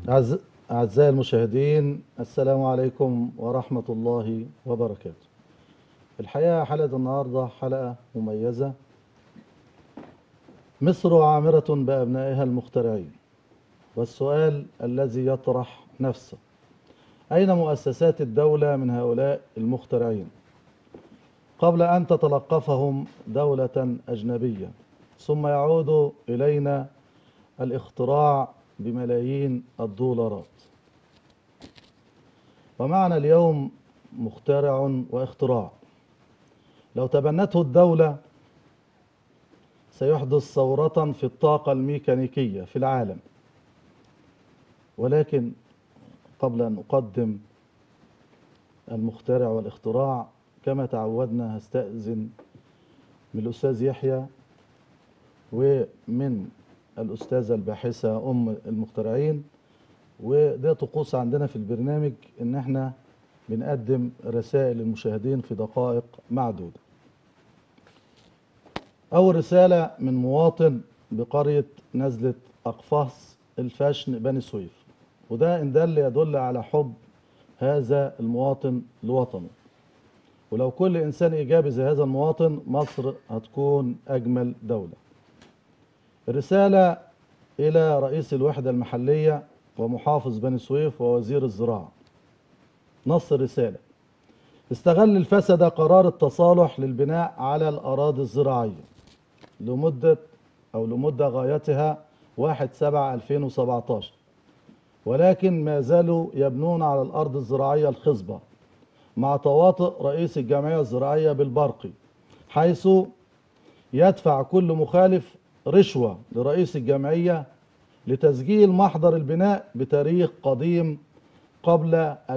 أعز... أعزائي المشاهدين السلام عليكم ورحمة الله وبركاته الحقيقة حلقة النهاردة حلقة مميزة مصر عامرة بأبنائها المخترعين والسؤال الذي يطرح نفسه أين مؤسسات الدولة من هؤلاء المخترعين قبل أن تتلقفهم دولة أجنبية ثم يعود إلينا الاختراع بملايين الدولارات ومعنا اليوم مخترع واختراع لو تبنته الدولة سيحدث ثورة في الطاقة الميكانيكية في العالم ولكن قبل أن أقدم المخترع والاختراع كما تعودنا هستأذن من الأستاذ يحيى ومن الأستاذة الباحثة أم المخترعين وده طقوس عندنا في البرنامج إن احنا بنقدم رسائل للمشاهدين في دقائق معدودة أول رسالة من مواطن بقرية نزلة أقفاص الفشن بني سويف وده إن دل يدل على حب هذا المواطن لوطنه ولو كل إنسان إيجابي زي هذا المواطن مصر هتكون أجمل دولة الرسالة إلى رئيس الوحدة المحلية ومحافظ بني سويف ووزير الزراعة نص الرسالة استغل الفسد قرار التصالح للبناء على الأراضي الزراعية لمدة أو لمدة غايتها 1 7 2017 ولكن ما زالوا يبنون على الأرض الزراعية الخصبة مع تواطؤ رئيس الجمعية الزراعية بالبرقي حيث يدفع كل مخالف رشوة لرئيس الجمعية لتسجيل محضر البناء بتاريخ قديم قبل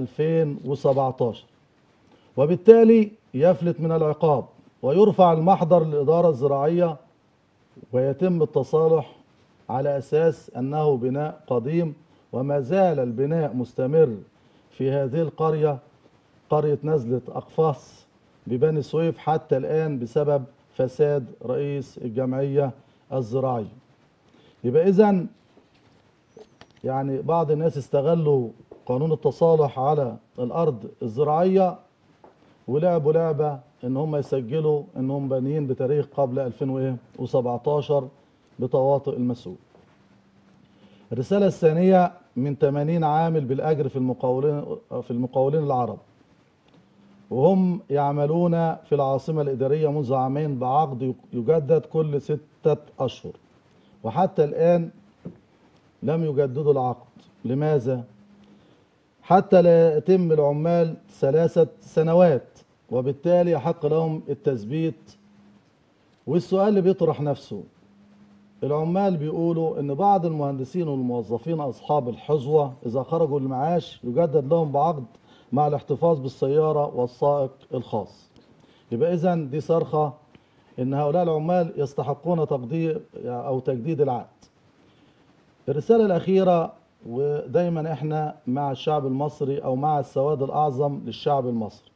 2017 وبالتالي يفلت من العقاب ويرفع المحضر للإدارة الزراعية ويتم التصالح على أساس أنه بناء قديم وما زال البناء مستمر في هذه القرية قرية نزلة أقفاص ببني سويف حتى الآن بسبب فساد رئيس الجمعية الزراعية يبقى إذا يعني بعض الناس استغلوا قانون التصالح على الأرض الزراعية ولعبوا لعبة إن هم يسجلوا إنهم بانيين بتاريخ قبل 2017 بتواطؤ المسؤول. الرسالة الثانية من 80 عامل بالأجر في المقاولين في المقاولين العرب وهم يعملون في العاصمة الإدارية منذ عامين بعقد يجدد كل ستة أشهر وحتى الآن لم يجددوا العقد لماذا؟ حتى لا يتم العمال ثلاثة سنوات وبالتالي يحق لهم التثبيت والسؤال اللي بيطرح نفسه العمال بيقولوا ان بعض المهندسين والموظفين اصحاب الحظوه اذا خرجوا المعاش يجدد لهم بعقد مع الاحتفاظ بالسياره والسائق الخاص يبقى اذا دي صرخه ان هؤلاء العمال يستحقون تقدير او تجديد العقد الرساله الاخيره ودايما احنا مع الشعب المصري او مع السواد الاعظم للشعب المصري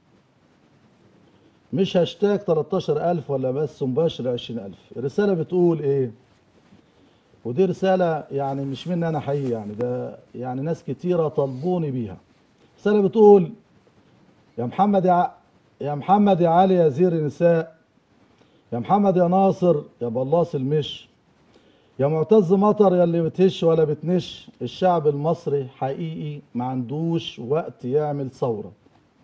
مش هاشتاج 13000 ولا بس مباشر 20000 الرساله بتقول ايه ودي رساله يعني مش مني انا حقيقي يعني ده يعني ناس كتيره طلبوني بيها رساله بتقول يا محمد يا ع... يا محمد يا علي يا زير النساء يا محمد يا ناصر يا بلاص المش يا معتز مطر يا اللي بتهش ولا بتنش الشعب المصري حقيقي ما عندوش وقت يعمل ثوره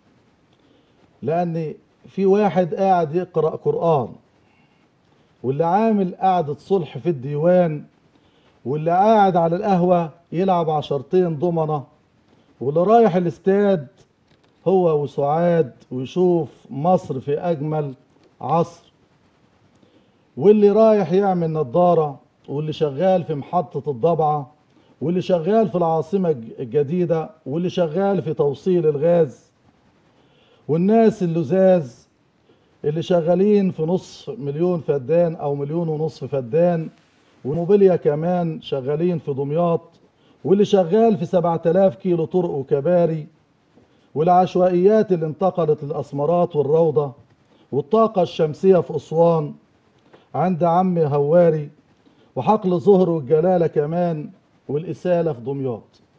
لان في واحد قاعد يقرا قران واللي عامل قعده صلح في الديوان واللي قاعد على القهوة يلعب عشرتين ضمنة واللي رايح الاستاد هو وسعاد ويشوف مصر في أجمل عصر واللي رايح يعمل نظارة واللي شغال في محطة الضبعة واللي شغال في العاصمة الجديدة واللي شغال في توصيل الغاز والناس اللزاز اللي شغالين في نصف مليون فدان أو مليون ونصف فدان وموبيليا كمان شغالين في دمياط واللي شغال في 7000 كيلو طرق وكباري والعشوائيات اللي انتقلت للأسمرات والروضة والطاقة الشمسية في أسوان عند عم هواري وحقل ظهر والجلالة كمان والإسالة في دمياط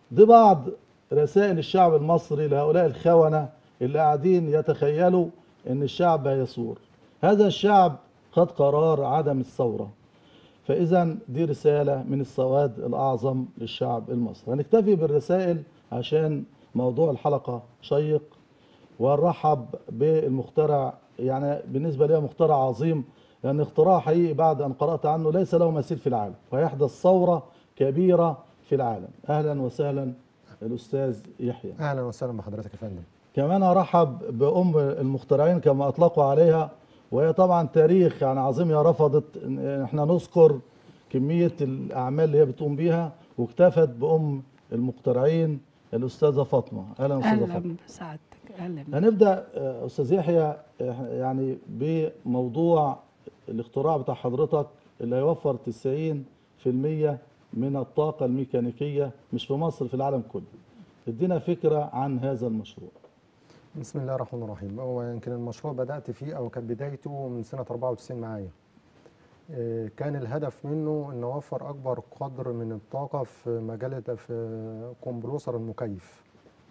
دي بعض رسائل الشعب المصري لهؤلاء الخونة اللي قاعدين يتخيلوا ان الشعب هيثور هذا الشعب خد قرار عدم الثورة فإذا دي رسالة من السواد الأعظم للشعب المصري هنكتفي بالرسائل عشان موضوع الحلقة شيق ونرحب بالمخترع يعني بالنسبة لي مخترع عظيم لأن اختراع حقيقي بعد أن قرأت عنه ليس له مثيل في العالم ويحدث ثورة كبيرة في العالم أهلا وسهلا الأستاذ يحيى اهلا وسهلا بحضرتك يا فندم كمان ارحب بام المخترعين كما اطلقوا عليها وهي طبعا تاريخ يعني عظيم هي رفضت إن احنا نذكر كميه الاعمال اللي هي بتقوم بيها واكتفت بام المخترعين الاستاذه فاطمه اهلا استاذه فاطمه اهلا بسعادتك اهلا هنبدا آه، استاذ يحيى آه، يعني بموضوع الاختراع بتاع حضرتك اللي هيوفر 90% من الطاقه الميكانيكيه مش في مصر في العالم كله ادينا فكره عن هذا المشروع بسم الله الرحمن الرحيم هو يمكن المشروع بدات فيه او كانت بدايته من سنه 94 معايا آه، كان الهدف منه ان اوفر اكبر قدر من الطاقه في مجال في كمبروسر المكيف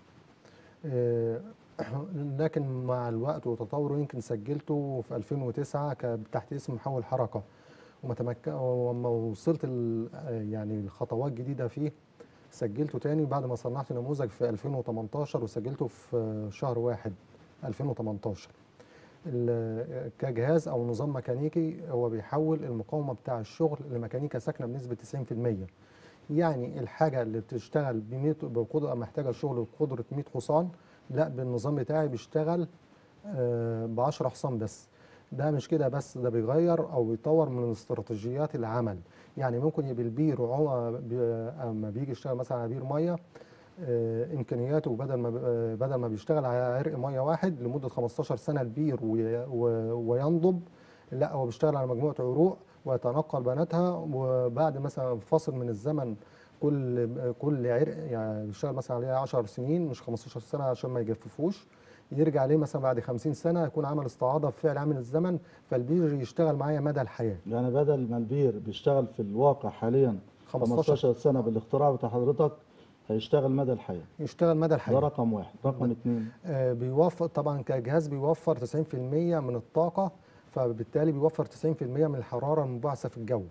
آه، لكن مع الوقت وتطوره يمكن سجلته في 2009 ك- تحت اسم محول حركه وما تمك... وما وصلت ال... يعني الخطوات جديده فيه سجلته تاني بعد ما صنعت نموذج في 2018 وسجلته في شهر واحد 2018 ال- كجهاز او نظام ميكانيكي هو بيحول المقاومه بتاع الشغل لميكانيكا ساكنه بنسبه 90% يعني الحاجه اللي بتشتغل ب 100 بقدره محتاجه شغل بقدره 100 حصان لا بالنظام بتاعي بيشتغل ب 10 حصان بس ده مش كده بس ده بيغير او بيطور من استراتيجيات العمل يعني ممكن يبقى البير وهو بي- اما بيجي يشتغل مثلا على بير ميه آه، امكانياته بدل ما ب- آه، بدل ما بيشتغل على عرق ميه واحد لمده 15 سنه البير وي- و- وينضب لا هو بيشتغل على مجموعه عروق ويتنقل بناتها وبعد مثلا فاصل من الزمن كل كل عرق يعني بيشتغل مثلا عليه 10 سنين مش 15 سنه عشان ما يجففوش يرجع عليه مثلا بعد 50 سنه يكون عمل استعاضه في فعل عامل الزمن فالبير يشتغل معايا مدى الحياه يعني بدل ما البير بيشتغل في الواقع حاليا 15 15 سنه بالاختراع بتاع حضرتك هيشتغل مدى الحياه يشتغل مدى ده الحياه رقم واحد رقم اثنين آه، بيوفر طبعا كجهاز بيوفر 90% من الطاقة فبالتالي بيوفر 90% من الحرارة المبعثة في الجو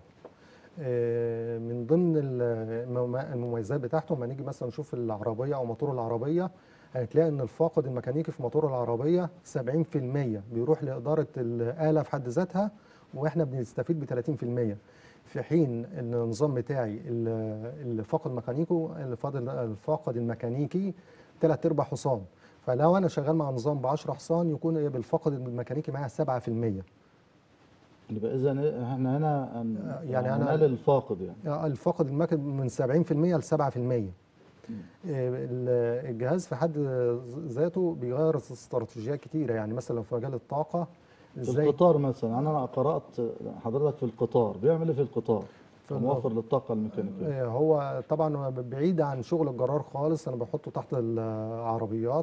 آه، من ضمن ال- المم- المميزات بتاعته لما نيجي مثلا نشوف العربية أو موتور العربية هتلاقي إن الفاقد الميكانيكي في موتور العربية 70% بيروح لإدارة الآلة في حد ذاتها وإحنا بنستفيد ب 30% في حين ان النظام بتاعي ال- الفاقد ميكانيكو الفاضل الفاقد الميكانيكي ثلاث ارباع حصان فلو انا شغال مع نظام ب 10 حصان يكون إيه بالفاقد الميكانيكي معايا 7% يبقى اذا احنا هنا هن- يعني أنا- هنقلل الفاقد يعني آه، الفاقد الميكانيكي من 70% ل 7% إيه، ال- الجهاز في حد ذاته بيغير استراتيجيات كتيره يعني مثلا لو في مجال الطاقه في ازاي القطار مثلا انا قرات حضرتك في القطار بيعمل ايه في القطار في موفر للطاقه الميكانيكيه آه، هو طبعا هو بعيد عن شغل الجرار خالص انا بحطه تحت العربيات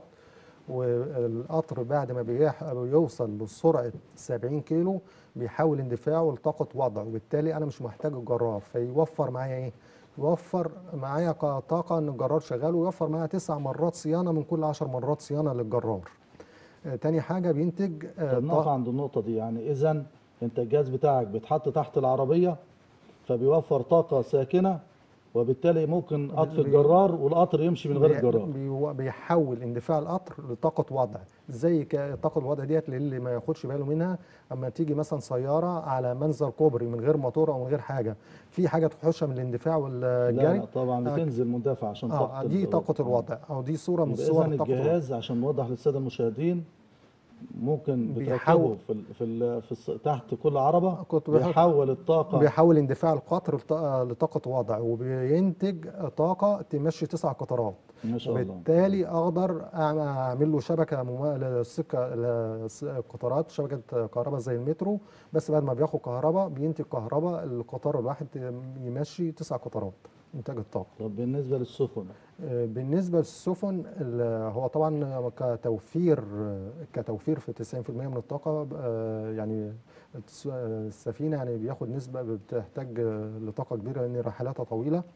والقطر بعد ما بيح- بيوصل لسرعه 70 كيلو بيحول اندفاعه لطاقه وضع وبالتالي انا مش محتاج الجرار فيوفر معايا ايه؟ يوفر معايا ك- طاقه ان الجرار شغال ويوفر معايا تسع مرات صيانه من كل 10 مرات صيانه للجرار. آه، تاني حاجه بينتج آه، طب نقف طاقة- عند النقطه دي يعني اذا انت الجهاز بتاعك بيتحط تحت العربيه فبيوفر طاقه ساكنه وبالتالي ممكن اطفي بي- الجرار والقطر يمشي من غير بي- الجرار بي- بيحول اندفاع القطر لطاقه وضع زي ك- طاقه الوضع ديت للي ما ياخدش باله منها اما تيجي مثلا سياره على منظر كوبري من غير موتور او من غير حاجه في حاجه تحوشها من الاندفاع لا والجري لا طبعا آه، بتنزل مندفع عشان اه طاقه دي ال- طاقه الوضع او دي صوره من يبقى صور اذا طاقه الوضع الجهاز عشان نوضح للساده المشاهدين ممكن بتركبه بيحول- في ال في, ال في الس- تحت كل عربه كنت بحط- بيحول الطاقه بيحول اندفاع القطر لط- لطاقه وضع وبينتج طاقه تمشي تسع قطارات ما شاء الله وبالتالي اقدر أعم- اعمل له شبكه مما- للسكه للقطارات شبكه كهرباء زي المترو بس بعد ما بياخد كهرباء بينتج كهرباء القطار الواحد يمشي تسع قطارات انتاج الطاقه طب بالنسبه للسفن آه، بالنسبه للسفن ال- هو طبعا كتوفير كتوفير في 90% من الطاقه آه، يعني الس- السفينه يعني بياخد نسبه بتحتاج آه، لطاقه كبيره لان رحلاتها طويله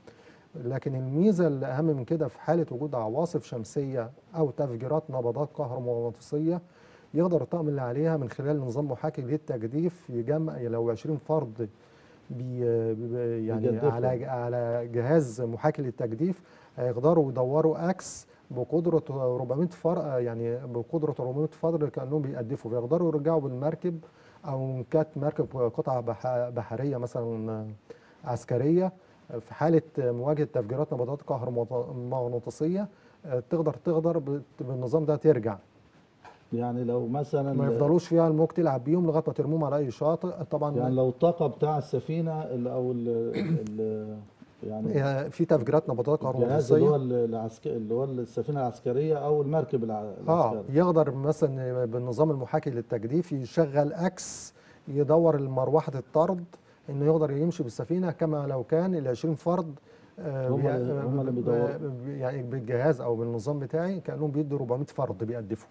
لكن الميزه اللي اهم من كده في حاله وجود عواصف شمسيه او تفجيرات نبضات كهرومغناطيسيه يقدر الطاقم اللي عليها من خلال نظام محاكي للتجديف يجمع لو 20 فرد بي بي- يعني يجدفوا. على على جهاز محاكي للتجديف هيقدروا يدوروا اكس بقدره 400 فرد يعني بقدره 400 فرد كانهم بيقدفوا فيقدروا يرجعوا بالمركب او إن كانت مركب قطعه بح- بحريه مثلا عسكريه في حاله مواجهه تفجيرات نبضات كهرومغناطيسيه تقدر تقدر بال- بالنظام ده ترجع يعني لو مثلا ما يفضلوش فيها الموج تلعب بيهم لغايه ما ترموهم على اي شاطئ طبعا يعني لو الطاقه بتاع السفينه ال- او ال ال يعني آه، في تفجيرات نبضات الجهاز اللي هو كهرومغناطيسيه العسكري اللي هو السفينه العسكريه او المركب الع- اه العسكري يقدر مثلا بالنظام المحاكي للتجديف يشغل اكس يدور مروحه الطرد انه يقدر يمشي بالسفينه كما لو كان ال 20 فرد آه، هم بي- اللي- هم اللي آه، بيدوروا. يعني بالجهاز او بالنظام بتاعي كانهم بيدوا 400 فرد بيقدفوا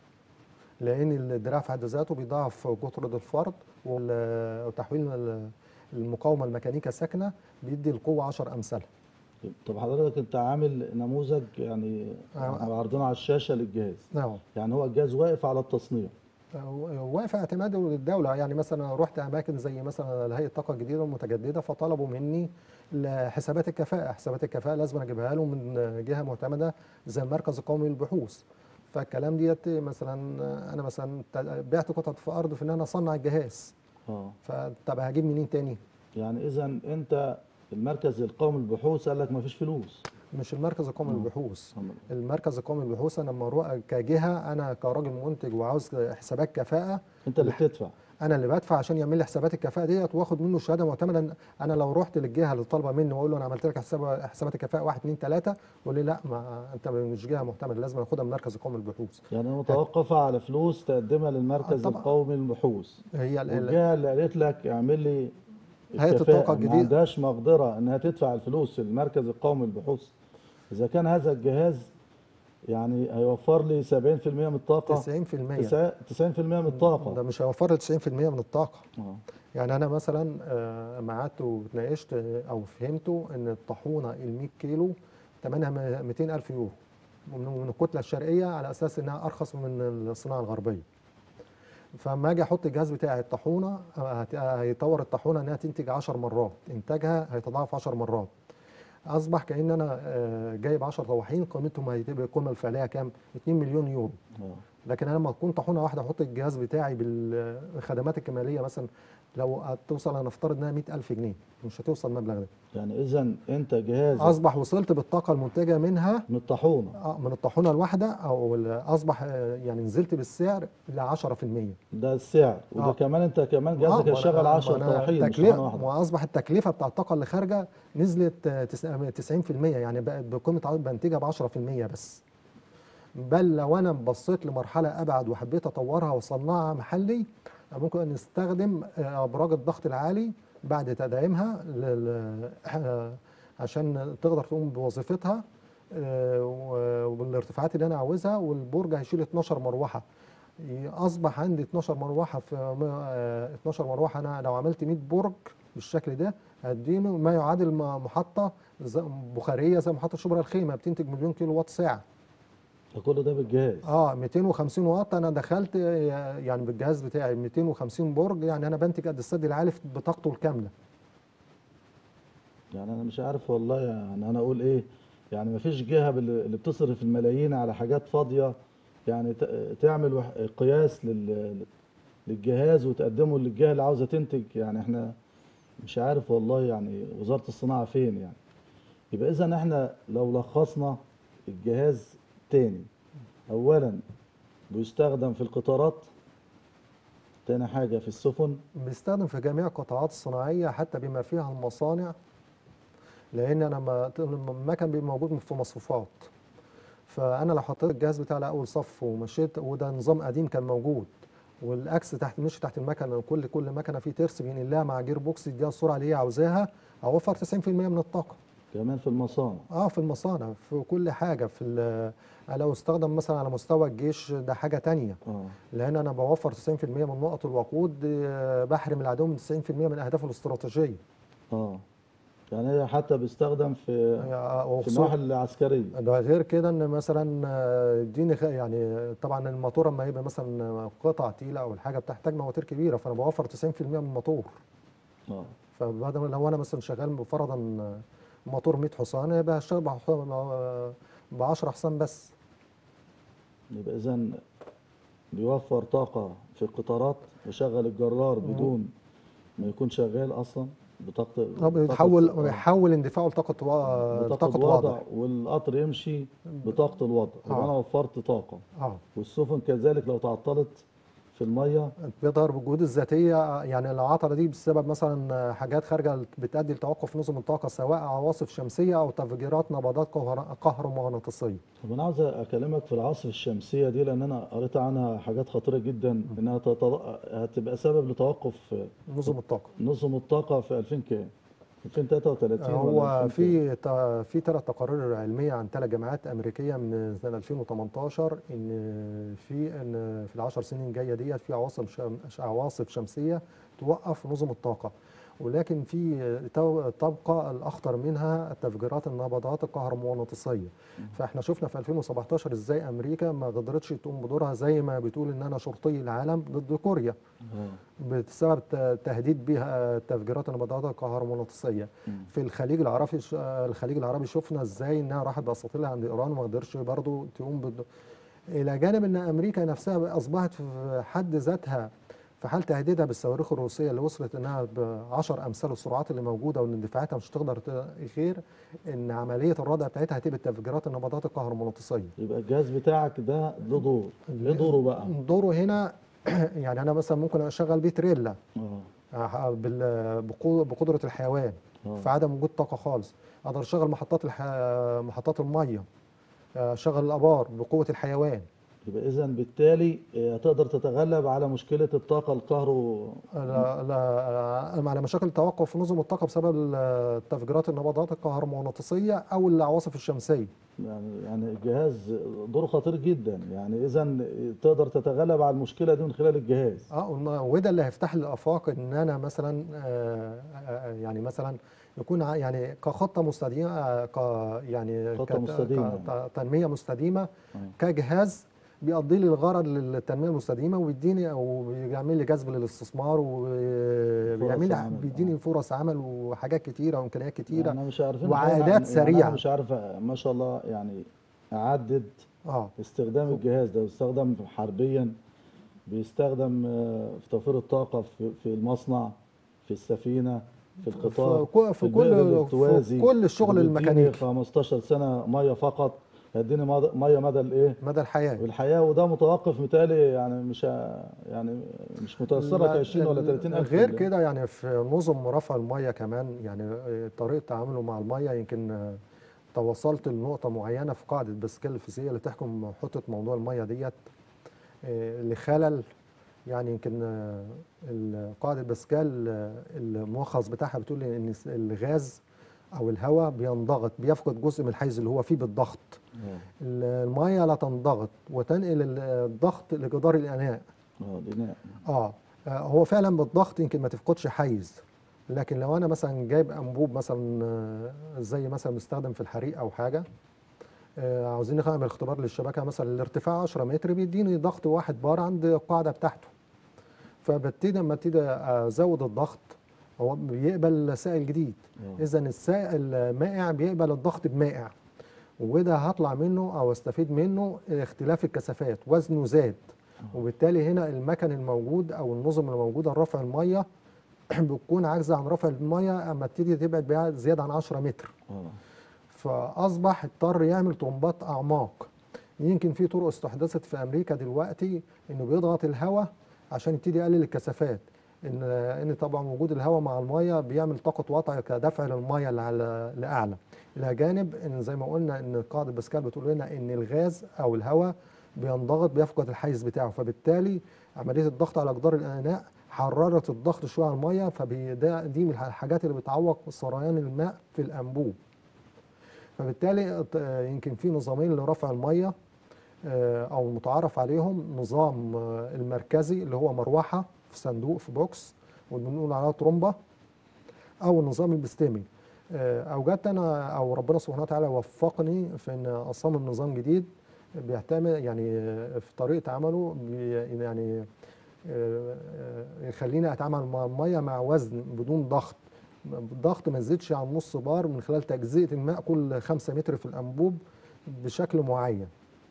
لان الدراع في حد ذاته بيضاعف جطر الفرد وال- وتحويل ال- المقاومه الميكانيكا ساكنه بيدي القوه 10 امثالها طب حضرتك انت عامل نموذج يعني آه. عرضنا على الشاشه للجهاز نعم يعني هو الجهاز واقف على التصنيع واقف اعتماده للدوله يعني مثلا رحت اماكن زي مثلا هيئه الطاقه الجديده والمتجدده فطلبوا مني ل- حسابات الكفاءه حسابات الكفاءه لازم اجيبها له من جهه معتمده زي المركز القومي للبحوث فالكلام ديت مثلا انا مثلا ت- بعت قطعه في ارض في ان انا اصنع الجهاز اه فطب هجيب منين تاني يعني اذا انت المركز القومي للبحوث قال لك ما فيش فلوس مش المركز القومي آه. للبحوث هم- المركز القومي للبحوث انا لما اروح كجهه انا كراجل منتج وعاوز حسابات كفاءه انت اللي بتدفع انا اللي بدفع عشان يعمل لي حسابات الكفاءه ديت واخد منه شهاده معتمده انا لو رحت للجهه اللي طالبه مني واقول له انا عملت لك حساب حسابات الكفاءه 1 2 3 يقول لي لا ما انت مش جهه معتمده لازم اخدها من مركز القومي للبحوث يعني متوقفه على فلوس تقدمها للمركز طبعا. القومي للبحوث هي ال- ال- والجهه اللي قالت لك اعمل لي هيئة الكفاءة الطاقة ما الجديدة. عندهاش مقدره انها تدفع الفلوس للمركز القومي للبحوث اذا كان هذا الجهاز يعني هيوفر لي 70% من الطاقه 90% 90% من ده الطاقه مش هيوفر لي 90% من الطاقه آه. يعني انا مثلا آه، ما قعدت واتناقشت آه، او فهمته ان الطاحونه ال 100 كيلو ثمنها 200 الف يورو ومن من الكتله الشرقيه على اساس انها ارخص من الصناعه الغربيه فلما اجي احط الجهاز بتاعي الطاحونه آه، هت- آه، هيطور الطاحونه انها تنتج 10 مرات انتاجها هيتضاعف 10 مرات اصبح كان انا آه، جايب 10 طواحين قيمتهم هتبقى القيمه الفعليه كام 2 مليون يورو آه. لكن انا لما تكون طاحونه واحده احط الجهاز بتاعي بالخدمات الكماليه مثلا لو هتوصل هنفترض انها 100000 جنيه مش هتوصل المبلغ ده يعني اذا انت جهاز اصبح وصلت بالطاقه المنتجه منها من الطاحونه آه، من الطاحونه الواحده او ال- اصبح آه، يعني نزلت بالسعر ل 10% ده السعر وده آه. كمان انت كمان آه، جهازك ما أنا- هيشغل ما 10 أنا طواحين مش تكلفة- طاحونه واحده واصبح التكلفه بتاع الطاقه اللي خارجه نزلت آه، تس- 90% يعني بقت بقيمه عرض بنتجها ب 10% بس بل لو انا بصيت لمرحله ابعد وحبيت اطورها واصنعها محلي ممكن نستخدم آه، ابراج الضغط العالي بعد تدعيمها لل- آه، عشان تقدر تقوم بوظيفتها آه، و- وبالارتفاعات اللي انا عاوزها والبرج هيشيل 12 مروحه اصبح عندي 12 مروحه في آه، 12 مروحه انا لو عملت 100 برج بالشكل ده هديله ما يعادل م- محطه زي- بخاريه زي محطه شبرا الخيمه بتنتج مليون كيلو وات ساعه ده كل ده بالجهاز اه 250 واط انا دخلت آه، يعني بالجهاز بتاعي 250 برج يعني انا بنتج قد السد العالي في- بطاقته الكامله يعني انا مش عارف والله يعني انا اقول ايه يعني ما فيش جهه بال- اللي بتصرف الملايين على حاجات فاضيه يعني ت- تعمل وح- قياس لل للجهاز وتقدمه للجهه اللي عاوزه تنتج يعني احنا مش عارف والله يعني وزاره الصناعه فين يعني يبقى اذا احنا لو لخصنا الجهاز تاني اولا بيستخدم في القطارات تاني حاجه في السفن بيستخدم في جميع القطاعات الصناعيه حتى بما فيها المصانع لان انا ما المكن بيبقى موجود في مصفوفات فانا لو حطيت الجهاز بتاعي على اول صف ومشيت وده نظام قديم كان موجود والاكس تحت مش تحت المكنه كل كل مكنه فيه ترس بينقل لها مع جير بوكس يديها السرعه اللي هي عاوزاها اوفر 90% من الطاقه كمان في المصانع اه في المصانع في كل حاجه في ال- لو استخدم مثلا على مستوى الجيش ده حاجه تانية اه لان انا بوفر 90% من نقط الوقود آه، بحرم العدو من 90% من اهدافه الاستراتيجيه اه يعني هي حتى بيستخدم في يعني في وخصوصا النواحي العسكريه ده غير كده ان مثلا آه، اديني خ- يعني طبعا الموتور لما يبقى مثلا قطع تقيله او الحاجه بتحتاج مواتير كبيره فانا بوفر 90% من الموتور اه فبعد ما لو انا مثلا شغال فرضا آه، موتور 100 حصان يبقى هشتغل ب 10 حصان بس يبقى اذا بيوفر طاقه في القطارات ويشغل الجرار بدون ما يكون شغال اصلا بطاقه هو طاقة- بيحول آه. بيحول اندفاعه لطاقه و- بطاقة طاقه وضع وضع والقطر يمشي بطاقة الوضع يبقى آه. أنا وفرت طاقة اه والسفن كذلك لو تعطلت في المية بيظهر بالجهود الذاتيه يعني العطله دي بسبب مثلا حاجات خارجه بتؤدي لتوقف نظم الطاقه سواء عواصف شمسيه او تفجيرات نبضات كهر- كهرومغناطيسيه طب أنا عاوز أكلمك في العاصفة الشمسية دي لأن أنا قريت عنها حاجات خطيرة جدا إنها تط- هتبقى سبب لتوقف نظم الطاقه نظم الطاقة في 2000 كام؟ 2033 ولا هو 2000 كام؟ في ت- في ثلاث تقارير علميه عن ثلاث جامعات امريكيه من سنه 2018 ان في ان في العشر سنين الجايه ديت في عواصف شم عواصف شمسيه توقف نظم الطاقه ولكن في تو- تبقى الاخطر منها التفجيرات النبضات الكهرومغناطيسيه فاحنا شفنا في 2017 ازاي امريكا ما قدرتش تقوم بدورها زي ما بتقول ان انا شرطي العالم ضد كوريا آه. بسبب ت- تهديد بها تفجيرات النبضات الكهرومغناطيسيه مم. في الخليج العربي ش- الخليج العربي شفنا ازاي انها راحت باساطيلها عند ايران وما قدرش برضه تقوم بد... الى جانب ان امريكا نفسها اصبحت في حد ذاتها في حال تهديدها بالصواريخ الروسيه اللي وصلت انها ب 10 امثال السرعات اللي موجوده وان اندفاعاتها مش هتقدر ت- غير ان عمليه الردع بتاعتها هتبقى تفجيرات النبضات الكهرومغناطيسيه يبقى الجهاز بتاعك ده له دور إيه دوره بقى؟ دوره هنا يعني انا مثلا ممكن اشغل بيه تريلا آه. آه، بال- بقو- بقدره الحيوان آه. في عدم وجود طاقه خالص اقدر اشغل محطات الح... محطات الميه آه، اشغل الابار بقوه الحيوان يبقى إذا بالتالي آه، هتقدر تتغلب على مشكلة الطاقة الكهرو لا لا آه، على مشاكل توقف نظم الطاقه بسبب ال- تفجيرات النبضات الكهرومغناطيسيه او العواصف الشمسيه يعني يعني الجهاز دوره خطير جدا يعني اذا تقدر تتغلب على المشكله دي من خلال الجهاز اه والم- وده اللي هيفتح لي الافاق ان انا مثلا آه، آه، يعني مثلا يكون ع- يعني كخطه مستديمه آه، ك يعني خطة كت- مستديمة. كت- تنميه مستديمه آه. كجهاز بيقضي لي الغرض للتنميه المستديمه وبيديني او بيعمل لي جذب للاستثمار وبيعمل لي عمل، بيديني آه. فرص عمل وحاجات كتيره وامكانيات كتيره احنا مش عارفين وعادات طبعاً، يعني سريعة. انا مش عارف ما شاء الله يعني اعدد اه استخدام الجهاز ده بيستخدم حربيا بيستخدم آه، في توفير الطاقه في في المصنع في السفينه في القطار في كو- في البئر كل- الاحتوازي في كل الشغل اللي بيديني الميكانيكي. 15 سنه ميه فقط هيديني مد- ميه مدى الايه مدى الحياه والحياه وده متوقف متهيألي يعني مش ه- يعني مش متاثره لا، 20 ولا 30 الف غير اللي- كده يعني في نظم رفع الميه كمان يعني آه، طريقه تعامله مع الميه يمكن آه، توصلت لنقطه معينه في قاعده باسكال الفيزياء اللي تحكم حته موضوع الميه ديت آه، لخلل يعني يمكن آه، ال- قاعده باسكال آه، الملخص بتاعها بتقول ان الس- الغاز او الهواء بينضغط بيفقد جزء من الحيز اللي هو فيه بالضغط اه ال- الميه لا تنضغط وتنقل ال- الضغط لجدار الاناء اه الإناء اه آه، هو فعلا بالضغط يمكن ما تفقدش حيز لكن لو انا مثلا جايب انبوب مثلا آه، زي مثلا مستخدم في الحريق او حاجه آه، عاوزين نعمل اختبار للشبكه مثلا الارتفاع 10 متر بيديني ضغط واحد بار عند القاعده بتاعته فببتدي لما ابتدي ازود الضغط هو بيقبل سائل جديد آه. اذا السائل مائع بيقبل الضغط بمائع وده هطلع منه او استفيد منه اختلاف الكثافات وزنه زاد وبالتالي هنا المكن الموجود او النظم الموجوده لرفع الميه بتكون عاجزه عن رفع الميه اما تبتدي تبعد بيها زياده عن 10 متر اه فاصبح اضطر يعمل طرمبات اعماق يمكن في طرق استحدثت في امريكا دلوقتي انه بيضغط الهواء عشان يبتدي يقلل الكثافات ان ان طبعا وجود الهواء مع الميه بيعمل طاقه وضع كدفع للميه لعلى- لاعلى الى جانب ان زي ما قلنا ان قاعده باسكال بتقول لنا ان الغاز او الهواء بينضغط بيفقد الحيز بتاعه فبالتالي عمليه الضغط على جدار الاناء حررت الضغط شويه على الميه فده دي من الحاجات اللي بتعوق سريان الماء في الانبوب فبالتالي آه، يمكن في نظامين لرفع الميه آه، او المتعارف عليهم نظام آه، المركزي اللي هو مروحه في صندوق في بوكس وبنقول عليها ترومبه او النظام البستمي آه، اوجدت انا او ربنا سبحانه وتعالى وفقني في ان اصمم نظام جديد بيعتمد يعني آه، في طريقه عمله بي- يعني آه، آه، يخليني اتعامل مع الميه مع وزن بدون ضغط الضغط ما يزيدش عن نص بار من خلال تجزئه الماء كل خمسة متر في الانبوب بشكل معين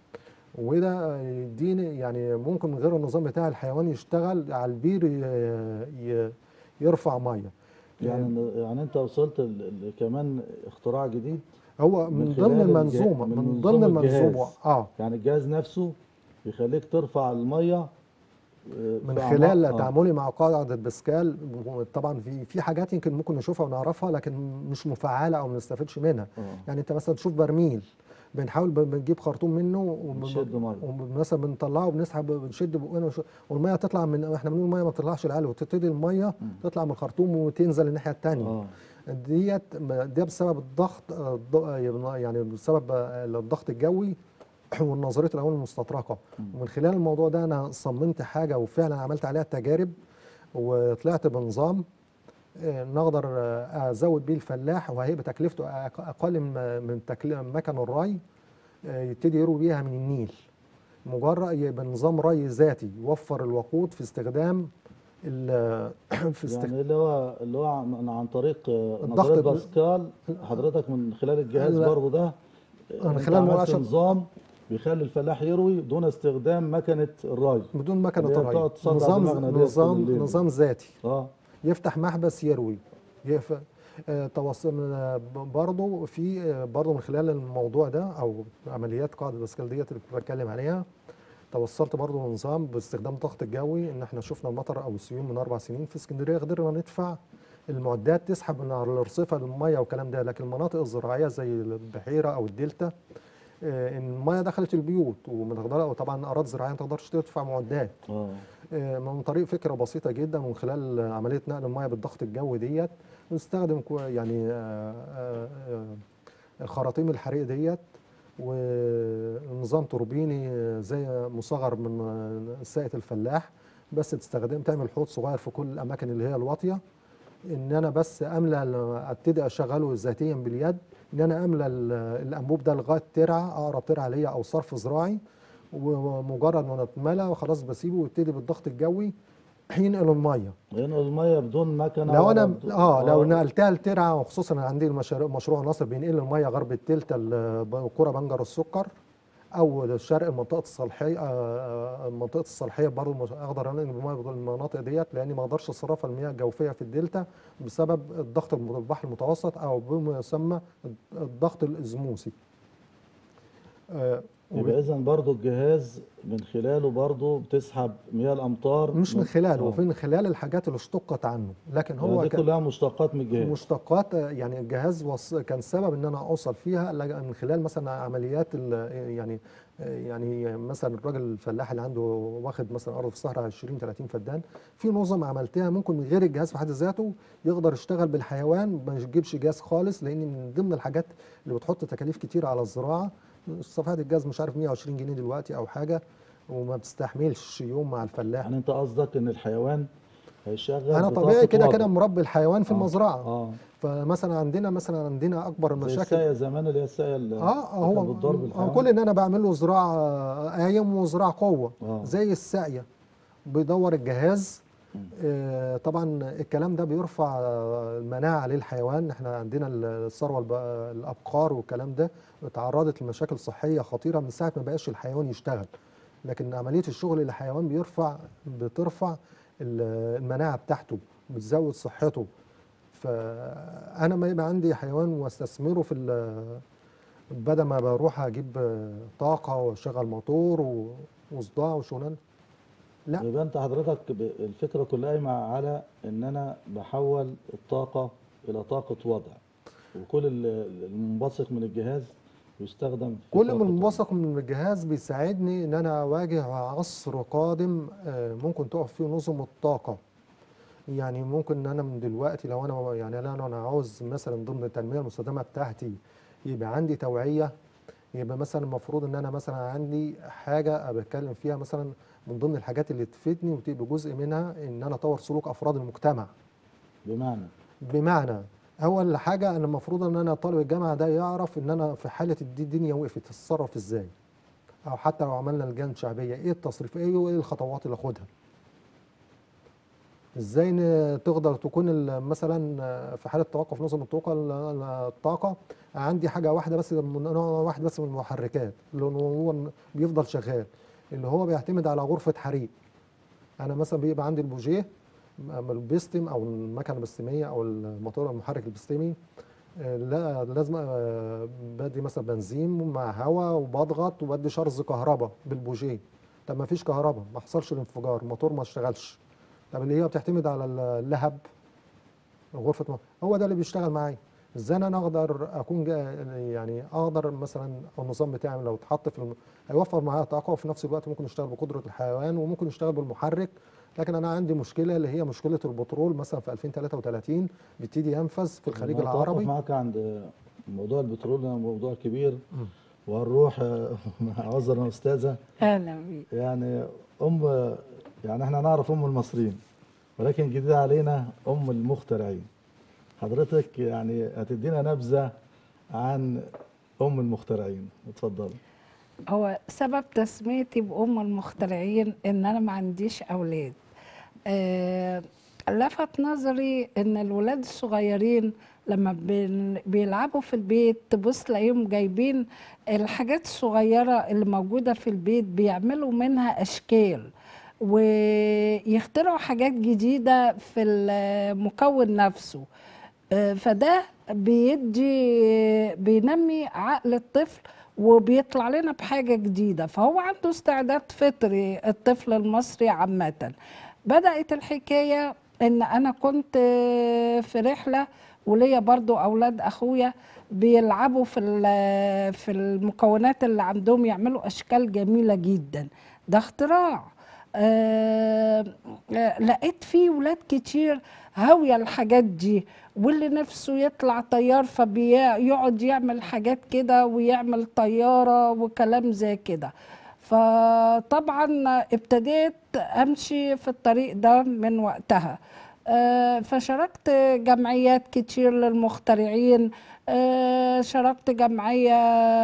وده يديني يعني ممكن من غير النظام بتاع الحيوان يشتغل على البير ي- ي- يرفع ميه يعني يعني انت وصلت ل- ل- كمان اختراع جديد هو من من خلال ضمن الج- المنظومه من من منظومة ضمن الجهاز. المنظومه اه يعني الجهاز نفسه بيخليك ترفع الميه آه، من في خلال أعماق- آه. تعاملي مع قاعده باسكال طبعا في في حاجات يمكن ممكن نشوفها ونعرفها لكن مش مفعله او ما نستفدش منها آه. يعني انت مثلا تشوف برميل بنحاول ب- بنجيب خرطوم منه وب- بنشد مية. ومثلا بنطلعه بنسحب بنشد بقنا وش- والميه تطلع من احنا بنقول الميه ما بتطلعش العالي وتبتدي الميه تطلع من الخرطوم وتنزل الناحيه الثانيه اه ديت ده بسبب الضغط الض- يعني بسبب الضغط الجوي والنظريه الاول المستطرقه ومن خلال الموضوع ده انا صممت حاجه وفعلا عملت عليها تجارب وطلعت بنظام آه، نقدر آه، ازود بيه الفلاح وهيبقى تكلفته أق- اقل من من تكلفه مكن الري آه، يبتدي يروي بيها من النيل مجرد يبقى نظام ري ذاتي يوفر الوقود في استخدام ال- في استخدام يعني اللي هو اللي هو عن, عن طريق آه، الضغط نظريه ب- باسكال حضرتك من خلال الجهاز لا. برضه ده من انت خلال عملت مناقشة- نظام بيخلي الفلاح يروي دون استخدام مكنه الري بدون مكنه اللي هي الري بتقعد تصدع دماغنا نظام ديت طول نظام الليل. نظام ذاتي اه يفتح محبس يروي يف... آه، توصل آه، ب- برضه في آه، برضه من خلال الموضوع ده او عمليات قاعده الاسكال ديت اللي كنت بتكلم عليها توصلت برضه لنظام باستخدام الضغط الجوي ان احنا شفنا المطر او السيول من اربع سنين في اسكندريه قدرنا ندفع المعدات تسحب من على الرصيفه الميه والكلام ده لكن المناطق الزراعيه زي البحيره او الدلتا آه، ان الميه دخلت البيوت وما تقدر وطبعا اراضي زراعيه ما تقدرش تدفع معدات اه آه، من طريق فكره بسيطه جدا ومن خلال عمليه نقل الميه بالضغط الجوي ديت نستخدم كو- يعني آه، آه، آه، خراطيم الحريق ديت ونظام توربيني آه، زي مصغر من آه، ساقية الفلاح بس تستخدم تعمل حوض صغير في كل الاماكن اللي هي الواطيه ان انا بس املى ال- ابتدي اشغله ذاتيا باليد ان انا املى ال- الانبوب ده لغايه ترعه اقرب ترعه ليا او صرف زراعي ومجرد ما اتملى وخلاص بسيبه ويبتدي بالضغط الجوي ينقل الميه ينقل الميه بدون مكنه لو ولا انا بدون- اه لو نقلتها لترعه وخصوصا أنا عندي المشاريع- مشروع ناصر بينقل الميه غرب التلتا ل- قرى بنجر السكر او شرق المنطقه الصالحيه آه، منطقه الصالحيه برضه مش- اقدر انقل الميه بدون المناطق ديت لاني ما اقدرش اصرفها المياه الجوفيه في الدلتا بسبب الضغط الم- البحر المتوسط او بما يسمى الضغط الازموسي آه، يبقى اذا برضه الجهاز من خلاله برضه بتسحب مياه الامطار مش من خلاله آه. وفي من خلال الحاجات اللي اشتقت عنه لكن هو هو دي كان كلها مشتقات من الجهاز مشتقات آه، يعني الجهاز وص... كان سبب ان انا اوصل فيها لج- من خلال مثلا عمليات ال... يعني آه، يعني مثلا الراجل الفلاح اللي عنده واخد مثلا ارض في الصحراء 20 30 فدان في نظم عملتها ممكن من غير الجهاز في حد ذاته يقدر يشتغل بالحيوان ما يجيبش جاز خالص لان من ضمن الحاجات اللي بتحط تكاليف كتير على الزراعه صفحات الجاز مش عارف 120 جنيه دلوقتي او حاجه وما بتستحملش يوم مع الفلاح يعني انت قصدك ان الحيوان هيشغل انا بطاقة طبيعي كده وضع. كده مربي الحيوان في آه. المزرعه اه فمثلا عندنا مثلا عندنا اكبر زي المشاكل الساقية زمان اللي هي الساقية اللي اه اللي كانت هو بتضرب هو الحيوان كل ان انا بعمل له زراعه قايم وزراعه قوه آه. زي الساقيه بيدور الجهاز آه طبعا الكلام ده بيرفع آه، المناعه للحيوان احنا عندنا الثروه الب- الابقار والكلام ده اتعرضت لمشاكل صحيه خطيره من ساعه ما بقاش الحيوان يشتغل لكن عمليه الشغل للحيوان بيرفع بترفع ال- المناعه بتاعته بتزود صحته فانا ما يبقى عندي حيوان واستثمره في ال- بدل ما بروح اجيب آه، طاقه واشغل موتور و- وصداع وشغلانه لا يبقى انت حضرتك ب- الفكرة كلها قايمة على ان انا بحول الطاقة الى طاقة وضع وكل ال- المنبثق من الجهاز يستخدم في كل طاقة من وضع. منبثق من الجهاز بيساعدني ان انا اواجه عصر قادم آه، ممكن تقف فيه نظم الطاقه يعني ممكن ان انا من دلوقتي لو انا يعني انا انا عاوز مثلا ضمن التنميه المستدامه بتاعتي يبقى عندي توعيه يبقى مثلا المفروض ان انا مثلا عندي حاجه بتكلم فيها مثلا من ضمن الحاجات اللي تفيدني وتبقى جزء منها ان انا اطور سلوك افراد المجتمع بمعنى بمعنى اول حاجه انا المفروض ان انا طالب الجامعه ده يعرف ان انا في حاله دي الدنيا وقفت تتصرف ازاي او حتى لو عملنا لجان شعبيه ايه التصريف ايه وايه الخطوات اللي اخدها ازاي ن- تقدر تكون ال- مثلا في حاله توقف نظم الطاقه ال- الطاقه عندي حاجه واحده بس من نوع واحد بس من المحركات اللي هو بيفضل شغال اللي هو بيعتمد على غرفه حريق انا مثلا بيبقى عندي البوجيه م- البيستم او المكنه البستيميه او الموتور المحرك البستيمي آه، لا لازم آه، بدي مثلا بنزين مع هواء وبضغط وبدي شرز كهرباء بالبوجيه طب ما فيش كهرباء ما حصلش الانفجار الموتور ما اشتغلش طب اللي هي بتعتمد على اللهب غرفه م- هو ده اللي بيشتغل معايا ازاي انا اقدر اكون جا يعني اقدر مثلا النظام بتاعي لو اتحط في الم... هيوفر معايا طاقه وفي نفس الوقت ممكن يشتغل بقدره الحيوان وممكن يشتغل بالمحرك لكن انا عندي مشكله اللي هي مشكله البترول مثلا في 2033 بيبتدي ينفذ في الخليج أنا هتوقف العربي معاك عند موضوع البترول ده موضوع كبير مم. وهنروح عذرا يا استاذه اهلا بيك يعني ام يعني احنا نعرف ام المصريين ولكن جديد علينا ام المخترعين حضرتك يعني هتدينا نبذه عن ام المخترعين اتفضلي هو سبب تسميتي بأم المخترعين إن أنا ما عنديش أولاد آه لفت نظري إن الولاد الصغيرين لما بين- بيلعبوا في البيت تبص تلاقيهم جايبين الحاجات الصغيرة اللي موجودة في البيت بيعملوا منها أشكال ويخترعوا حاجات جديدة في المكون نفسه آه، فده بيدي بينمي عقل الطفل وبيطلع لنا بحاجة جديدة فهو عنده استعداد فطري الطفل المصري عامة بدأت الحكاية ان انا كنت آه، في رحلة وليا برضو اولاد اخويا بيلعبوا في ال- في المكونات اللي عندهم يعملوا اشكال جميلة جدا ده اختراع آه، آه، لقيت فيه ولاد كتير هاوية الحاجات دي واللي نفسه يطلع طيار فبيقعد يعمل حاجات كده ويعمل طيارة وكلام زي كده فطبعا ابتديت امشي في الطريق ده من وقتها آه، فشاركت جمعيات كتير للمخترعين آه، شاركت جمعية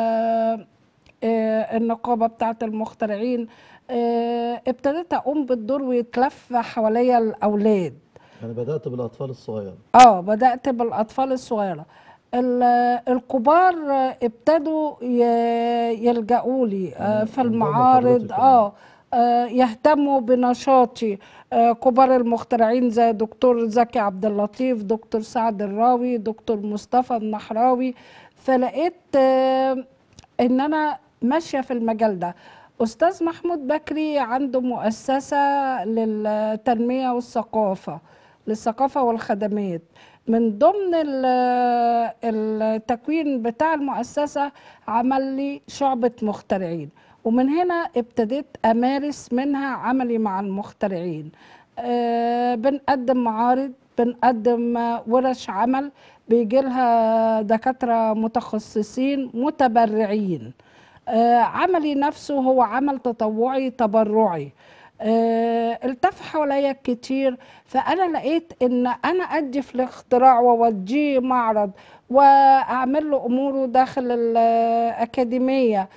آه، النقابة بتاعة المخترعين آه، ابتديت أقوم بالدور ويتلف حواليا الأولاد يعني بدات بالاطفال الصغيره اه بدأت بالأطفال الصغيرة ال- الكبار آه، ابتدوا ي- يلجأوا لي آه، يعني في انضموا المعارض حضرتك اه آه، يهتموا بنشاطي آه، كبار المخترعين زي دكتور زكي عبد اللطيف دكتور سعد الراوي دكتور مصطفى النحراوي فلقيت آه، ان انا ماشيه في المجال ده استاذ محمود بكري عنده مؤسسه للتنميه والثقافه للثقافه والخدمات من ضمن ال- التكوين بتاع المؤسسه عمل لي شعبه مخترعين ومن هنا ابتديت امارس منها عملي مع المخترعين آه، بنقدم معارض بنقدم آه، ورش عمل بيجي لها دكاتره متخصصين متبرعين آه، عملي نفسه هو عمل تطوعي تبرعي آه، التف حواليا كتير فانا لقيت ان انا ادي في الاختراع واوديه معرض واعمل له اموره داخل الاكاديميه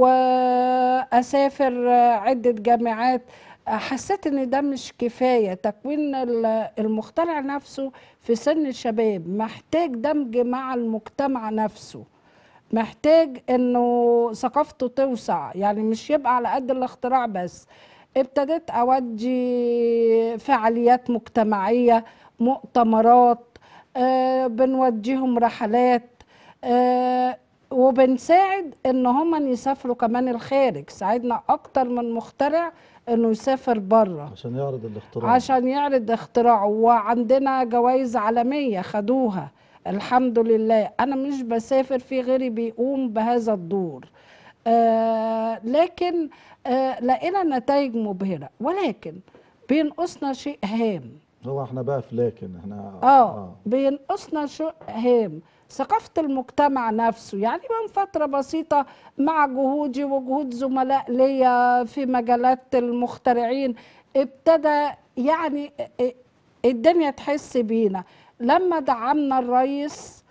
واسافر آه، عده جامعات آه، حسيت ان ده مش كفايه تكوين ال- المخترع نفسه في سن الشباب محتاج دمج مع المجتمع نفسه محتاج انه ثقافته توسع يعني مش يبقى على قد الاختراع بس ابتديت اودي فعاليات مجتمعيه مؤتمرات آه بنوديهم رحلات آه وبنساعد ان هم يسافروا كمان الخارج ساعدنا اكتر من مخترع انه يسافر بره عشان يعرض الاختراع عشان يعرض اختراعه وعندنا جوائز عالمية خدوها الحمد لله أنا مش بسافر في غيري بيقوم بهذا الدور آه لكن آه لقينا نتائج مبهرة ولكن بينقصنا شيء هام هو احنا بقى في لكن احنا اه بينقصنا شيء هام ثقافة المجتمع نفسه يعني من فترة بسيطة مع جهودي وجهود زملاء ليا في مجالات المخترعين ابتدى يعني الدنيا تحس بينا لما دعمنا الرئيس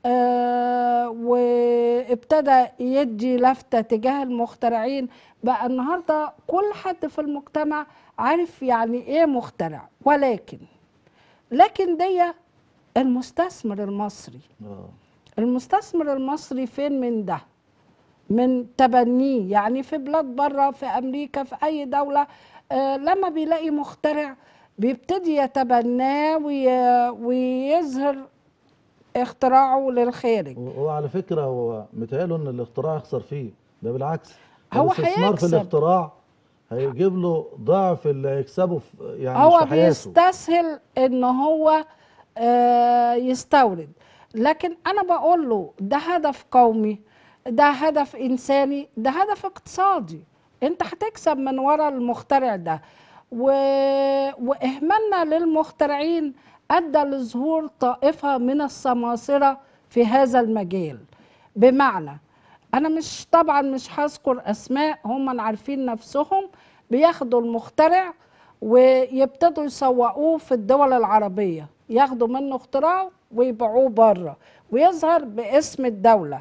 آه وابتدى يدي لفتة تجاه المخترعين بقى النهاردة كل حد في المجتمع عارف يعني ايه مخترع ولكن لكن دي المستثمر المصري آه. المستثمر المصري فين من ده من تبنيه يعني في بلاد بره في امريكا في اي دوله آه لما بيلاقي مخترع بيبتدي يتبناه وي- ويظهر اختراعه للخارج وهو على فكره هو متهيأله ان الاختراع يخسر فيه ده بالعكس هو الاستثمار في هيكسب. الاختراع هيجيب له ضعف اللي هيكسبه في يعني هو مش في حياته بيستسهل ان هو آه، يستورد لكن انا بقول له ده هدف قومي ده هدف انساني ده هدف اقتصادي انت هتكسب من ورا المخترع ده و... واهمالنا للمخترعين ادى لظهور طائفه من السماسره في هذا المجال بمعنى انا مش طبعا مش هذكر اسماء هم عارفين نفسهم بياخدوا المخترع ويبتدوا يسوقوه في الدول العربيه ياخدوا منه اختراعه ويبيعوه بره ويظهر باسم الدوله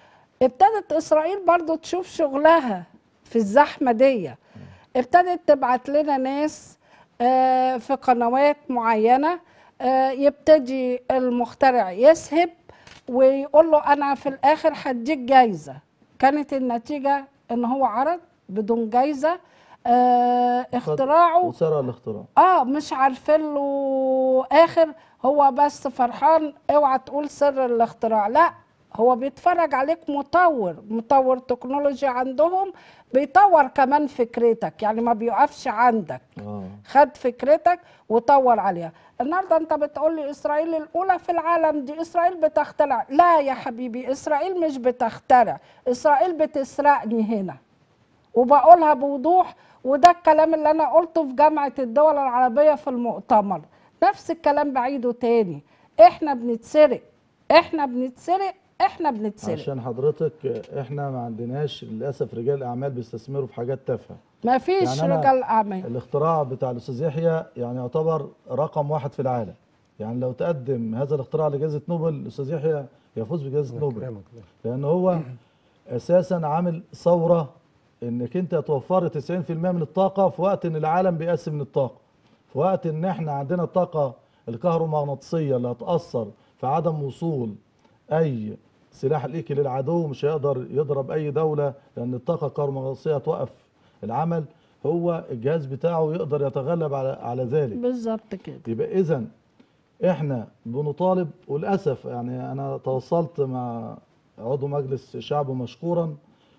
ابتدت اسرائيل برضو تشوف شغلها في الزحمه دي ابتدت تبعت لنا ناس آه، في قنوات معينه آه، يبتدي المخترع يسهب ويقول له انا في الاخر هديك جايزه كانت النتيجه ان هو عرض بدون جايزه آه، اختراعه وسرق الاختراع اه مش عارفين له اخر هو بس فرحان اوعى تقول سر الاختراع لا هو بيتفرج عليك مطور مطور تكنولوجي عندهم بيطور كمان فكرتك يعني ما بيقفش عندك اه خد فكرتك وطور عليها النهارده انت بتقول لي اسرائيل الاولى في العالم دي اسرائيل بتخترع لا يا حبيبي اسرائيل مش بتخترع اسرائيل بتسرقني هنا وبقولها بوضوح وده الكلام اللي انا قلته في جامعه الدول العربيه في المؤتمر نفس الكلام بعيده تاني احنا بنتسرق احنا بنتسرق احنا بنتسرق عشان حضرتك احنا ما عندناش للاسف رجال اعمال بيستثمروا في حاجات تافهه ما فيش يعني أنا رجال اعمال الاختراع بتاع الاستاذ يحيى يعني يعتبر رقم واحد في العالم يعني لو تقدم هذا الاختراع لجائزه نوبل الاستاذ يحيى يفوز بجائزه نوبل يكرمك. لان هو اساسا عامل ثوره انك انت توفر 90% من الطاقه في وقت ان العالم بيقسم من الطاقه في وقت ان احنا عندنا الطاقه الكهرومغناطيسيه اللي هتاثر في عدم وصول اي سلاح ليكي للعدو مش هيقدر يضرب اي دوله لان الطاقه الكهرومغناطيسيه هتوقف العمل هو الجهاز بتاعه يقدر يتغلب على على ذلك بالظبط كده يبقى اذا احنا بنطالب وللاسف يعني انا تواصلت مع عضو مجلس شعب مشكورا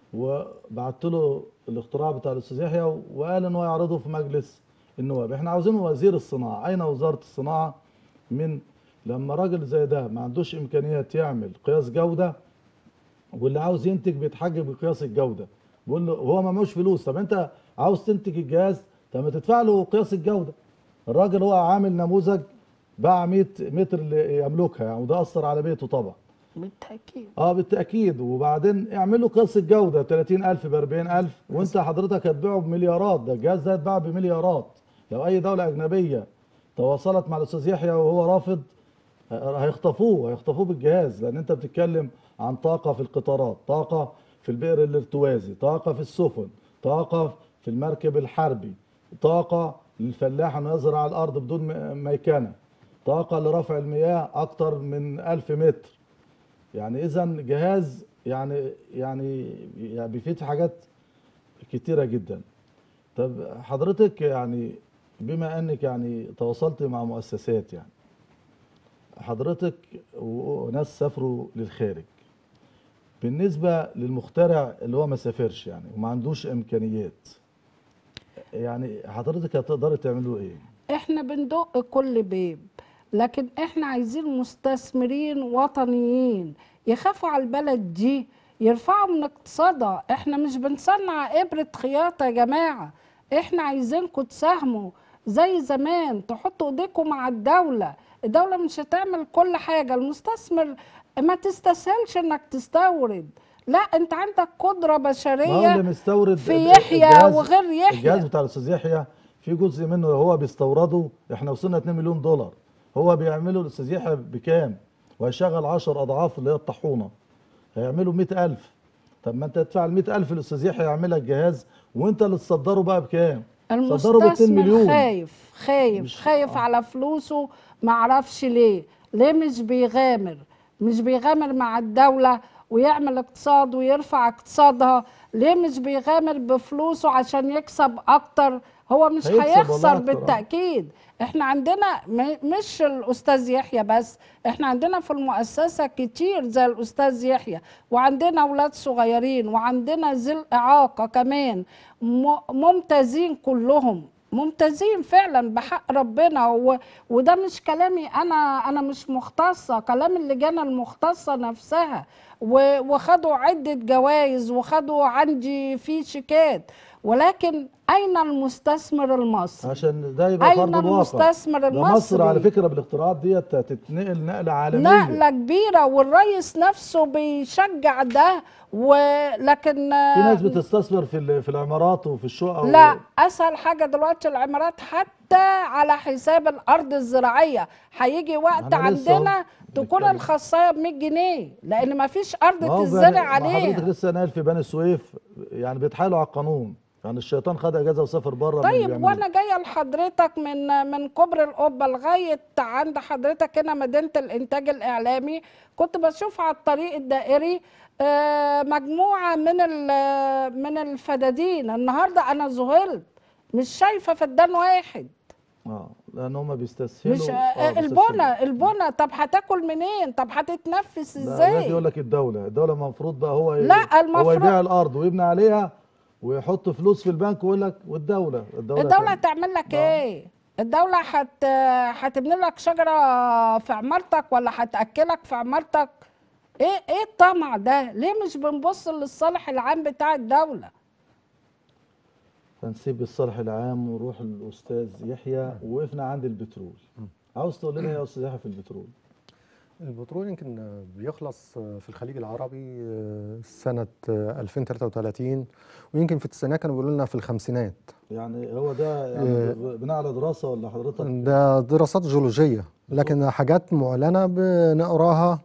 وبعت له الاختراع بتاع الاستاذ يحيى وقال ان هو يعرضه في مجلس النواب احنا عاوزينه وزير الصناعه اين وزاره الصناعه من لما راجل زي ده ما عندوش امكانيات يعمل قياس جوده واللي عاوز ينتج بيتحجج بقياس الجوده بيقول له هو ما معهوش فلوس طب انت عاوز تنتج الجهاز طب ما تدفع له قياس الجوده الراجل هو عامل نموذج باع 100 متر اللي يملكها يعني وده اثر على بيته طبعا بالتاكيد اه بالتاكيد وبعدين اعمل له قياس الجوده 30000 ب 40000 وانت حضرتك هتبيعه بمليارات ده الجهاز ده هيتباع بمليارات لو اي دوله اجنبيه تواصلت مع الاستاذ يحيى وهو رافض هيخطفوه هيخطفوه بالجهاز لان انت بتتكلم عن طاقه في القطارات طاقه في البئر الارتوازي طاقه في السفن طاقه في المركب الحربي طاقه للفلاح انه يزرع الارض بدون م- ميكنه طاقه لرفع المياه اكتر من 1000 متر يعني اذا جهاز يعني يعني يعني بيفيد في حاجات كتيره جدا طب حضرتك يعني بما انك يعني تواصلت مع مؤسسات يعني حضرتك وناس سافروا للخارج بالنسبه للمخترع اللي هو ما سافرش يعني وما عندوش امكانيات يعني حضرتك هتقدري تعملوا ايه احنا بندق كل باب لكن احنا عايزين مستثمرين وطنيين يخافوا على البلد دي يرفعوا من اقتصادها احنا مش بنصنع ابرة خياطة يا جماعة احنا عايزينكم تساهموا زي زمان تحطوا ايديكم مع الدولة الدولة مش هتعمل كل حاجة المستثمر ما تستسهلش انك تستورد لا انت عندك قدرة ما هو بشرية اللي مستورد في ال- يحيى الجهاز- وغير يحيى. الجهاز بتاع الاستاذ يحيى في جزء منه هو بيستورده احنا وصلنا 2 مليون دولار هو بيعملوا الاستاذ يحيى بكام وهيشغل 10 اضعاف اللي هي الطاحونه هيعملوا 100000 طب ما انت تدفع ال 100000 الاستاذ يحيى يعمل لك جهاز وانت اللي تصدره بقى بكام صدره ب 2 المستثمر مليون خايف خايف مش- خايف على فلوسه معرفش ليه ليه مش بيغامر مش بيغامر مع الدولة ويعمل اقتصاد ويرفع اقتصادها ليه مش بيغامر بفلوسه عشان يكسب اكتر هو مش هيكسب والله هيخسر أكتر، آه. بالتأكيد احنا عندنا م- مش الاستاذ يحيى بس احنا عندنا في المؤسسة كتير زي الاستاذ يحيى وعندنا اولاد صغيرين وعندنا ذي الاعاقة كمان م- ممتازين كلهم ممتازين فعلا بحق ربنا و... وده مش كلامي انا انا مش مختصه كلام اللجان المختصه نفسها و... وخدوا عده جوائز وخدوا عندي في شيكات ولكن اين المستثمر المصري عشان ده يبقى اين فرض الواقع المستثمر ده المصري مصر على فكره بالاختراعات ديت هتتنقل نقله عالميه نقله كبيره والرئيس نفسه بيشجع ده ولكن في ناس بتستثمر في ال- في العمارات وفي الشقق لا اسهل حاجه دلوقتي العمارات حتى على حساب الارض الزراعيه هيجي وقت أنا لسه عندنا أهو تكون بتكلم. الخاصيه ب 100 جنيه لان ما فيش ارض ما هو تزرع بني- ما حضرتك عليها لسه ناقل في بني سويف يعني بيتحايلوا على القانون يعني الشيطان خد اجازه وسافر بره من اللي طيب بيعملوه. وانا جايه لحضرتك من من كوبري القبه لغايه عند حضرتك هنا مدينه الانتاج الاعلامي كنت بشوف على الطريق الدائري آه، مجموعه من ال- من الفدادين النهارده انا ذهلت مش شايفه فدان واحد اه لان هم بيستسهلوا مش آه، آه بيستسهلوا. البنى البنى طب هتاكل منين طب هتتنفس لا ازاي دلوقتي يقول لك الدوله الدوله المفروض بقى هو ي- لا، هو المفروض- يبيع الارض ويبني عليها ويحط فلوس في البنك ويقول لك والدوله الدوله الدولة تعمل. هتعمل لك نعم. ايه الدولة هت هتبني لك شجرة في عمارتك ولا هتأكلك في عمارتك ايه ايه الطمع ده ليه مش بنبص للصالح العام بتاع الدولة فنسيب الصالح العام ونروح للاستاذ يحيى ووقفنا عند البترول عاوز تقول لنا إيه يا استاذ يحيى في البترول البترول يمكن بيخلص في الخليج العربي سنة 2033 ويمكن في التسعينات كانوا بيقولوا لنا في الخمسينات يعني هو ده يعني إيه. بناء على دراسه ولا حضرتك ده دراسات جيولوجية لكن حاجات معلنة بنقراها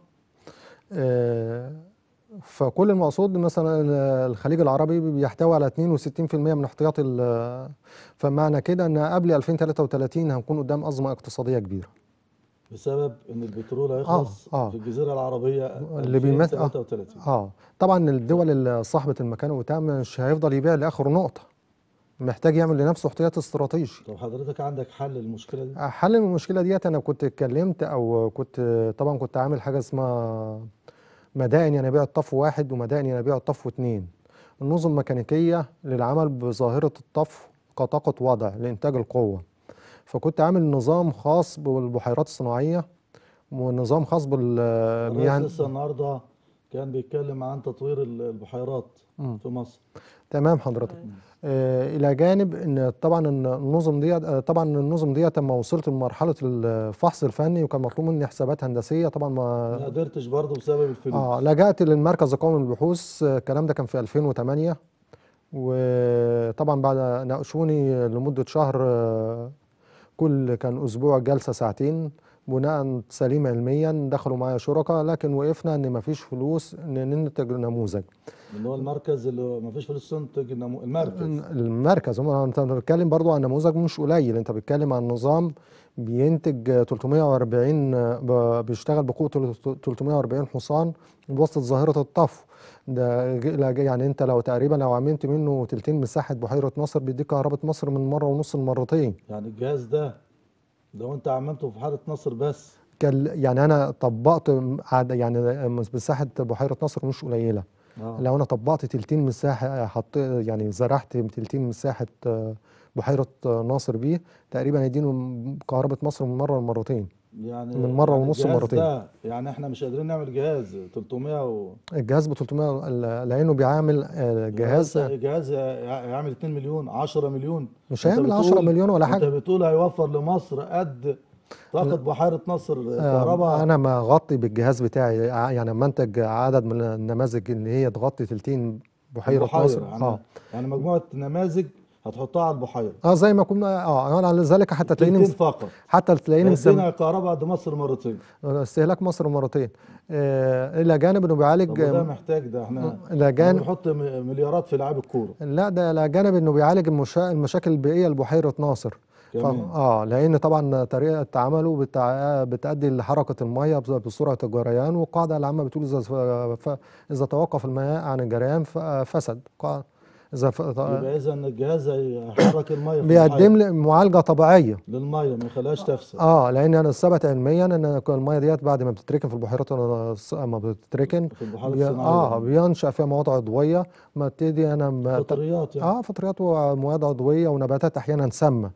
آه، فكل المقصود مثلا الخليج العربي بيحتوي على 62% من احتياطي ال- فمعنى كده ان قبل 2033 هنكون قدام أزمة اقتصادية كبيرة بسبب ان البترول هيخلص آه. في الجزيره العربيه اللي بيمثل- آه. 33 اه طبعا الدول اللي صاحبة المكان وبتاع مش هيفضل يبيع لآخر نقطة محتاج يعمل لنفسه احتياطي استراتيجي طب حضرتك عندك حل للمشكله دي؟ حل المشكله ديت انا كنت اتكلمت او كنت طبعا كنت عامل حاجه اسمها مدائن ينابيع الطفو واحد ومدائن ينابيع الطفو اتنين النظم ميكانيكيه للعمل بظاهره الطفو كطاقه وضع لانتاج القوه فكنت عامل نظام خاص بالبحيرات الصناعيه ونظام خاص بالمياه الرئيس لسه النهارده كان بيتكلم عن تطوير ال- البحيرات مم. في مصر تمام حضرتك آه الى جانب ان طبعا إن النظم ديت آه طبعا النظم ديت لما وصلت لمرحله الفحص الفني وكان مطلوب مني حسابات هندسيه طبعا ما ما قدرتش برضه بسبب الفلوس اه لجأت للمركز القومي للبحوث آه، الكلام ده كان في 2008 وطبعا بعد ناقشوني لمدة شهر آه، كل كان أسبوع جلسة ساعتين بناء سليم علميا دخلوا معايا شركاء لكن وقفنا ان مفيش فلوس ان ننتج نموذج اللي هو المركز اللي ما فيش فلوس تنتج النمو- المركز المركز هم انت بتتكلم برضو عن نموذج مش قليل انت بتتكلم عن نظام بينتج آه، 340 آه، ب- بيشتغل بقوه تل- 340 حصان بواسطه ظاهره الطفو ده ج- لا- يعني انت لو تقريبا لو عملت منه تلتين مساحه بحيره ناصر بيديك كهرباء مصر من مره ونص لمرتين يعني الجهاز ده لو انت عملته في حاله نصر بس كان يعني انا طبقت م- عد- يعني مساحه بحيره نصر مش قليله آه. لو انا طبقت تلتين مساحه حط يعني زرعت تلتين مساحه آه، بحيره آه، ناصر بيه تقريبا هيدينه م- كهرباء مصر من مره لمرتين يعني من مرة يعني ونص الجهاز مرتين. ده يعني احنا مش قادرين نعمل جهاز 300 و الجهاز ب 300 ال- لانه بيعامل آه، جهاز جهاز هيعمل 2 مليون 10 مليون مش أنت هيعمل 10 بتقول- مليون ولا انت حاجه بتقول هيوفر لمصر قد طاقه بحيره نصر آه، كهرباء انا ما اغطي بالجهاز بتاعي ع- يعني منتج عدد من النماذج اللي هي تغطي تلتين بحيره البحيرة. نصر يعني, اه يعني مجموعه نماذج هتحطها على البحيره اه زي ما كنا اه على ذلك حتى تلاقيني تلتين مس- فقط حتى تلاقيني مسم... هيدينا كهرباء قد مصر مرتين استهلاك مصر مرتين آه الى جانب انه طب بيعالج وده محتاج ده احنا الى جانب بنحط م- مليارات في لعاب الكوره لا ده الى جانب انه بيعالج المشا... المشاكل البيئيه لبحيره ناصر ف... كمان. اه لان طبعا طريقه عمله بتع... بتؤدي لحركه الميه بس- بسرعه الجريان والقاعده العامه بتقول اذا ف... ف... اذا توقف الماء عن الجريان ف... فسد قا- اذا ف... يبقى اذا الجهاز هيحرك الميه في بيقدم البحيرة لي معالجه طبيعيه للميه ما يخليهاش تفسد اه لان انا ثبت علميا ان الميه ديت بعد ما بتتركن في البحيرات الص- ما بتتركن في البحيرات بي... الصناعيه اه بينشا فيها مواد عضويه ما ابتدي انا ما فطريات يعني اه فطريات ومواد عضويه ونباتات احيانا سامه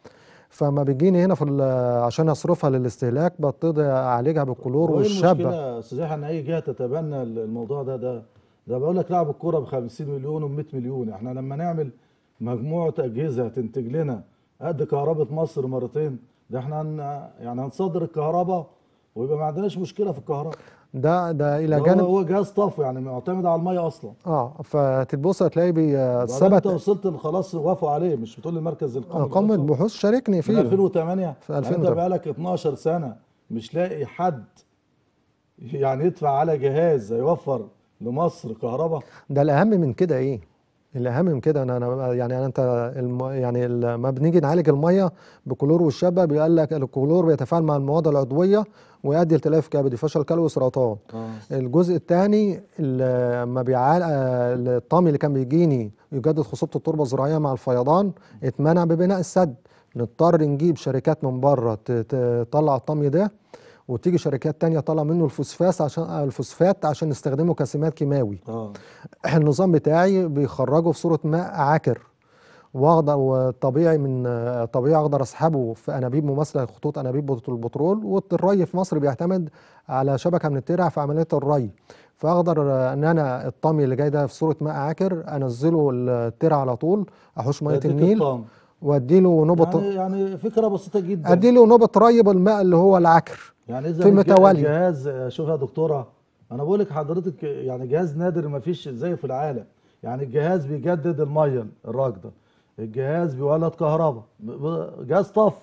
فما بيجيني هنا في ال- عشان اصرفها للاستهلاك ببتدي اعالجها بالكلور هو ايه والشابه المشكله يا استاذ يحيى ان اي جهه تتبنى الموضوع ده ده ده بقول لك لاعب الكوره ب 50 مليون و 100 مليون احنا لما نعمل مجموعه اجهزه تنتج لنا قد كهرباء مصر مرتين ده احنا هن يعني هنصدر الكهرباء ويبقى ما عندناش مشكله في الكهرباء ده ده الى هو جانب هو جهاز طفو يعني معتمد على الميه اصلا اه فتبص هتلاقي بي- وبعدين ثبت انت وصلت خلاص وافقوا عليه مش بتقول المركز القومي ارقام للأرصاد؟ البحوث شاركني من فيه 2008 في يعني انت 2008. بقالك 12 سنه مش لاقي حد يعني يدفع على جهاز يوفر لمصر كهرباء ده الاهم من كده ايه الاهم من كده انا انا يعني أنا انت الم يعني لما بنيجي نعالج الميه بكلور والشابه بيقول لك الكلور بيتفاعل مع المواد العضويه ويؤدي لتلف كبدي فشل كلوي وسرطان الجزء الثاني لما بيعال آه، الطامي اللي كان بيجيني يجدد خصوبه التربه الزراعيه مع الفيضان اتمنع ببناء السد نضطر نجيب شركات من بره ت- تطلع الطمي ده وتيجي شركات تانية طالعه منه الفوسفاس عشان آه، الفوسفات عشان نستخدمه كسمات كيماوي اه النظام بتاعي بيخرجه في صورة ماء عاكر واقدر وطبيعي من آه، طبيعي اقدر اسحبه في انابيب مماثله لخطوط انابيب بط- البترول والري في مصر بيعتمد على شبكه من الترع في عمليه الري فاقدر آه، ان انا الطمي اللي جاي ده في صوره ماء عاكر انزله الترع على طول احوش ميه يديك النيل الطعم. واديله نوبه يعني يعني فكره بسيطه جدا اديله نوبه ري بالماء اللي هو العكر يعني اذا في الج- متوالي. الجهاز آه، شوف يا دكتوره انا بقول لك حضرتك يعني جهاز نادر ما فيش زيه في العالم يعني الجهاز بيجدد الميه الراكده الجهاز بيولد كهرباء ب- ب- جهاز طف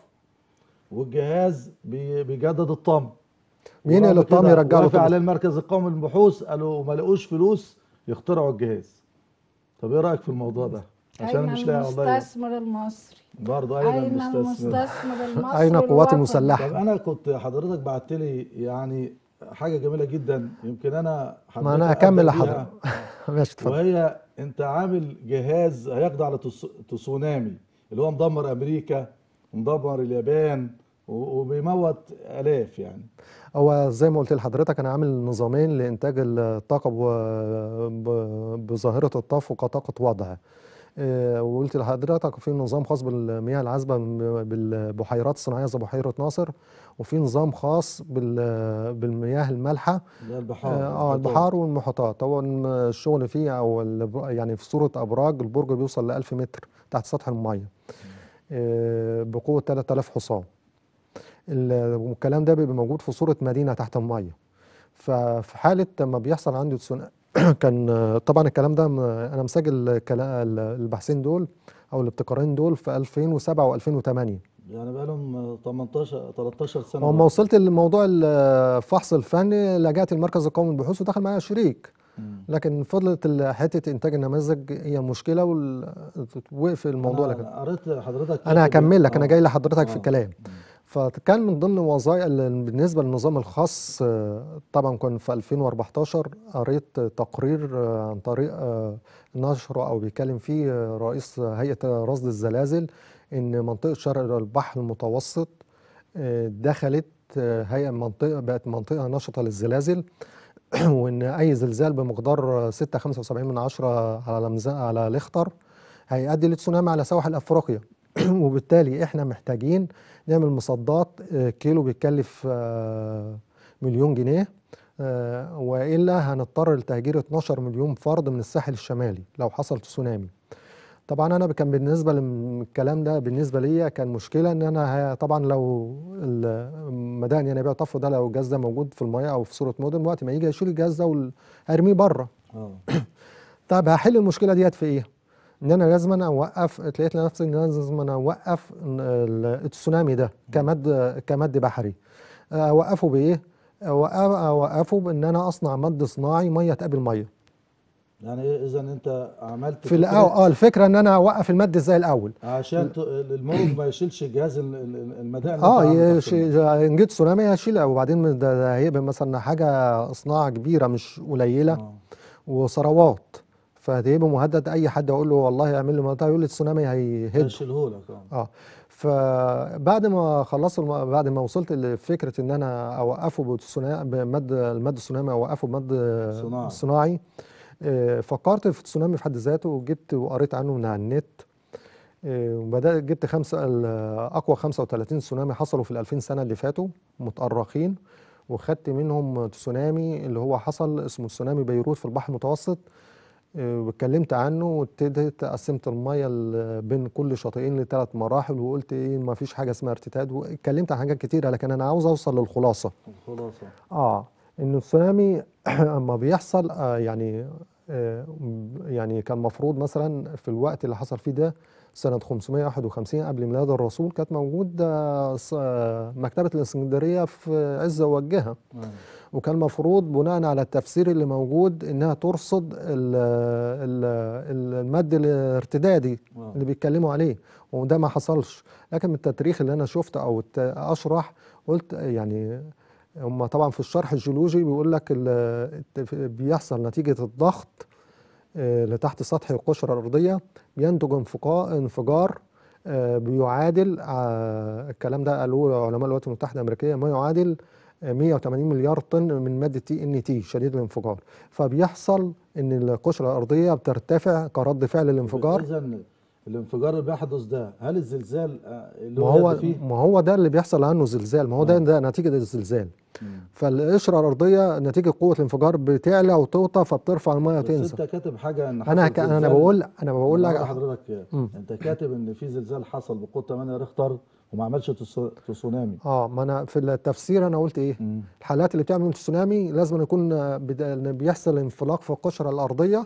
والجهاز بي- بيجدد الطم مين ورغم اللي الطم كده يرجع له وافق طب- عليه المركز القومي للبحوث قالوا ما لقوش فلوس يخترعوا الجهاز طب ايه رايك في الموضوع ده عشان أين مش لاقي والله المستثمر المصري برضه اين أين المستثمر المستثمر المصري اين القوات الوطني؟ المسلحه طب انا كنت حضرتك بعت لي يعني حاجه جميله جدا يمكن انا ما انا حبيت هكمل أبدأ بيها، لحضرتك ماشي اتفضل وهي انت عامل جهاز هيخضع لتس- تسونامي اللي هو مدمر امريكا ومدمر اليابان و- وبيموت الاف يعني هو زي ما قلت لحضرتك انا عامل نظامين لانتاج الطاقه ب- ب- بظاهره الطفو كطاقه وضع آه، وقلت لحضرتك في نظام خاص بالمياه العذبه م- بالبحيرات الصناعيه زي بحيره ناصر وفي نظام خاص بال- بالمياه المالحه ده البحار اه البحار والمحيطات هو الشغل فيه او ال- يعني في صوره ابراج البرج بيوصل ل 1000 متر تحت سطح الميه آه، بقوه 3000 حصان ال- والكلام ده بيبقى موجود في صورة مدينة تحت المية ففي حالة ما بيحصل عندي تسونامي كان آه، طبعا الكلام ده م- انا مسجل الكلا- ال- البحثين دول او الابتكارين دول في 2007 و2008 يعني بقالهم 18 13 سنه وما وصلت لموضوع الفحص الفني لجأت المركز القومي للبحوث ودخل معايا شريك مم. لكن فضلت ال- حته انتاج النماذج هي مشكله ووقف الموضوع أنا لكن قريت حضرتك انا كاتب- هكمل لك انا آه. جاي لحضرتك في آه. الكلام فكان من ضمن وظائف بالنسبه للنظام الخاص آه، طبعا كان في 2014 قريت تقرير آه، عن طريق آه، نشر او بيتكلم فيه آه، رئيس هيئه رصد الزلازل ان منطقه شرق البحر المتوسط آه، دخلت آه، هيئه منطقه بقت منطقه نشطه للزلازل وان اي زلزال بمقدار 6.75 من عشرة على ميزان على ريختر هيؤدي لتسونامي على سواحل افريقيا وبالتالي احنا محتاجين نعمل مصدات آه، كيلو بيتكلف آه، مليون جنيه آه، والا هنضطر لتهجير 12 مليون فرد من الساحل الشمالي لو حصل تسونامي طبعا انا كان بالنسبه للكلام ده بالنسبه ليا كان مشكله ان انا ه- طبعا لو المدائن ينابيع طفو ده لو الجهاز ده موجود في الميه او في صوره مدن وقت ما يجي يشيل الجهاز ده وهرميه بره اه طب هحل المشكله ديت في ايه ان انا لازم أنا اوقف لقيت نفسي ان انا لازم أنا اوقف ال- التسونامي ده كمد كمد بحري اوقفه بايه أوقف- اوقفه بان انا اصنع مد صناعي ميه تقابل ميه يعني ايه اذا انت عملت في الاول اه الفكره ان انا اوقف المد ازاي الاول عشان ت- الموج ما يشيلش الجهاز ال- ال- المدائن اللي اه انت عامله يش- تحت المية. ان جيت تسونامي هشيلها وبعدين ده, ده هيبقى مثلا حاجه صناعه كبيره مش قليله آه. وثروات فهتبقى مهدد اي حد اقول له والله اعمل لي منطقه يقول لي التسونامي هيهد هيشيلهولك اه اه فبعد ما خلصت الم... بعد ما وصلت لفكره ان انا اوقفه بالتسونامي بمد المد التسونامي اوقفه بمد صناعي. صناعي آه، فكرت في التسونامي في حد ذاته وجبت وقريت عنه من على النت آه، وبدات جبت خمسه ال- اقوى 35 تسونامي حصلوا في ال 2000 سنه اللي فاتوا متأرخين وخدت منهم تسونامي اللي هو حصل اسمه تسونامي بيروت في البحر المتوسط آه، واتكلمت عنه وابتديت قسمت الميه ال- بين كل شاطئين لثلاث مراحل وقلت ايه ما فيش حاجه اسمها ارتداد واتكلمت عن حاجات كتيره لكن انا عاوز اوصل للخلاصه خلاص اه ان التسونامي اما بيحصل آه يعني آه يعني كان مفروض مثلا في الوقت اللي حصل فيه ده سنة 551 قبل ميلاد الرسول كانت موجود آه، ص- آه، مكتبة الإسكندرية في عز وجهها آه. وكان مفروض بناء على التفسير اللي موجود انها ترصد ال- ال- المد الارتدادي آه. اللي بيتكلموا عليه وده ما حصلش لكن من التاريخ اللي انا شفته او الت- اشرح قلت يعني هم طبعا في الشرح الجيولوجي بيقول لك ال- الت- بيحصل نتيجة الضغط آه، لتحت سطح القشرة الأرضية بينتج انفقا- انفجار آه، بيعادل آه، الكلام ده قالوه علماء الولايات المتحدة الأمريكية ما يعادل آه، 180 مليار طن من مادة تي ان تي شديد الانفجار فبيحصل ان القشرة الأرضية بترتفع كرد فعل الانفجار اذا الانفجار اللي بيحدث ده هل الزلزال آه، اللي ما هو هو يد فيه ما هو ده اللي بيحصل عنه زلزال ما هو ده آه. ده نتيجة الزلزال مم. فالقشرة الأرضية نتيجة قوة الانفجار بتعلى وتوطى فبترفع المية بس تنزل انت كاتب حاجه ان انا حصل ك... انا زلزال. بقول انا بقول أنا لك لحضرتك مم. انت كاتب ان في زلزال حصل بقوه 8 ريختر وما عملش تسو- تسونامي اه ما انا في التفسير انا قلت ايه مم. الحالات اللي بتعمل تسونامي لازم يكون آه، بدا- إن بيحصل انفلاق في القشرة الأرضية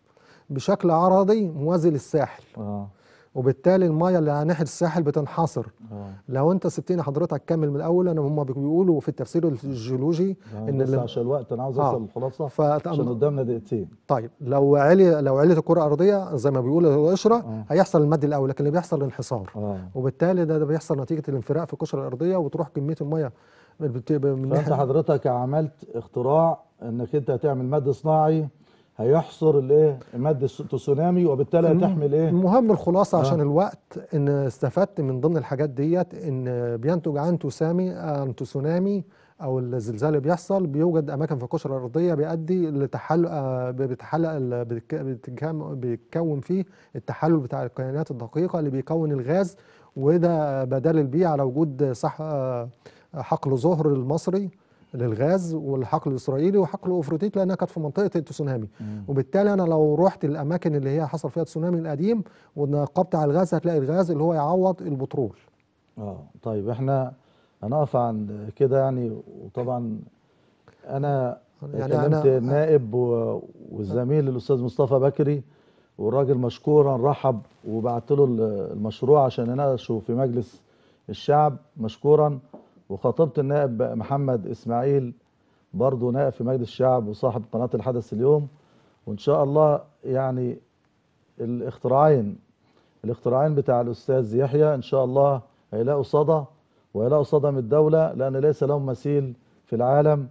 بشكل عرضي موازي للساحل اه وبالتالي المية اللي على ناحية الساحل بتنحصر اه لو انت سبتني حضرتك كمل من الاول انا هم بيقولوا في التفسير الجيولوجي ان ان بس اللي- عشان الوقت انا عاوز آه. اوصل للخلاصه فت- عشان قدامنا دقيقتين طيب لو علي لو علت الكره الارضيه زي ما بيقولوا القشره آه. هيحصل المد الاول لكن اللي بيحصل انحسار اه وبالتالي ده, ده بيحصل نتيجه الانفراق في القشره الارضيه وتروح كميه الميه بت- من فانت ناحيه حضرتك عملت اختراع انك انت هتعمل مد صناعي هيحصر الايه مد الس- تسونامي وبالتالي هتحمل ايه المهم الخلاصه آه. عشان الوقت ان استفدت من ضمن الحاجات ديت ان بينتج عن تسامي عن تسونامي او الزلزال اللي بيحصل بيوجد اماكن في القشره الارضيه بيؤدي لتحلل آه، بتحلق ال- بتك- بتكم- بيتكون فيه التحلل بتاع الكائنات الدقيقه اللي بيكون الغاز وده بدل البيئه على وجود صح آه، حقل زهر المصري للغاز والحقل الاسرائيلي وحقل افروديت لانها كانت في منطقه التسونامي مم. وبالتالي انا لو رحت الاماكن اللي هي حصل فيها تسونامي القديم ونقبت على الغاز هتلاقي الغاز اللي هو يعوض البترول اه طيب احنا هنقف عند كده يعني وطبعا انا يعني كلمت أنا- النائب و- والزميل الاستاذ مصطفى بكري والراجل مشكورا رحب وبعت له ال- المشروع عشان يناقشه في مجلس الشعب مشكورا وخاطبت النائب محمد اسماعيل برضه نائب في مجلس الشعب وصاحب قناه الحدث اليوم وان شاء الله يعني الاختراعين الاختراعين بتاع الاستاذ يحيى ان شاء الله هيلاقوا صدى وهيلاقوا صدى من الدوله لان ليس لهم مثيل في العالم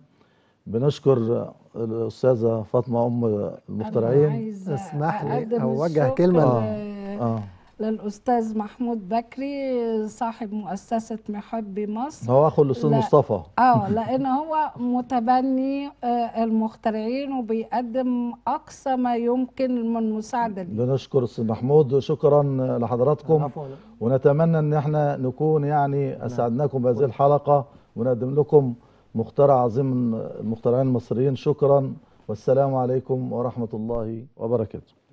بنشكر الاستاذه فاطمه ام أنا المخترعين عايزة اسمح لي أقدم أوجه الشكر كلمة ل- اه للأستاذ محمود بكري صاحب مؤسسة محبي مصر هو اخو الاستاذ لا. مصطفى اه لان هو متبني آه، المخترعين وبيقدم اقصى ما يمكن من مساعده ليه بنشكر الاستاذ محمود شكرا لحضراتكم عفواً. ونتمنى ان احنا نكون يعني اسعدناكم بهذه الحلقه ونقدم لكم مخترع عظيم من المخترعين المصريين شكرا والسلام عليكم ورحمه الله وبركاته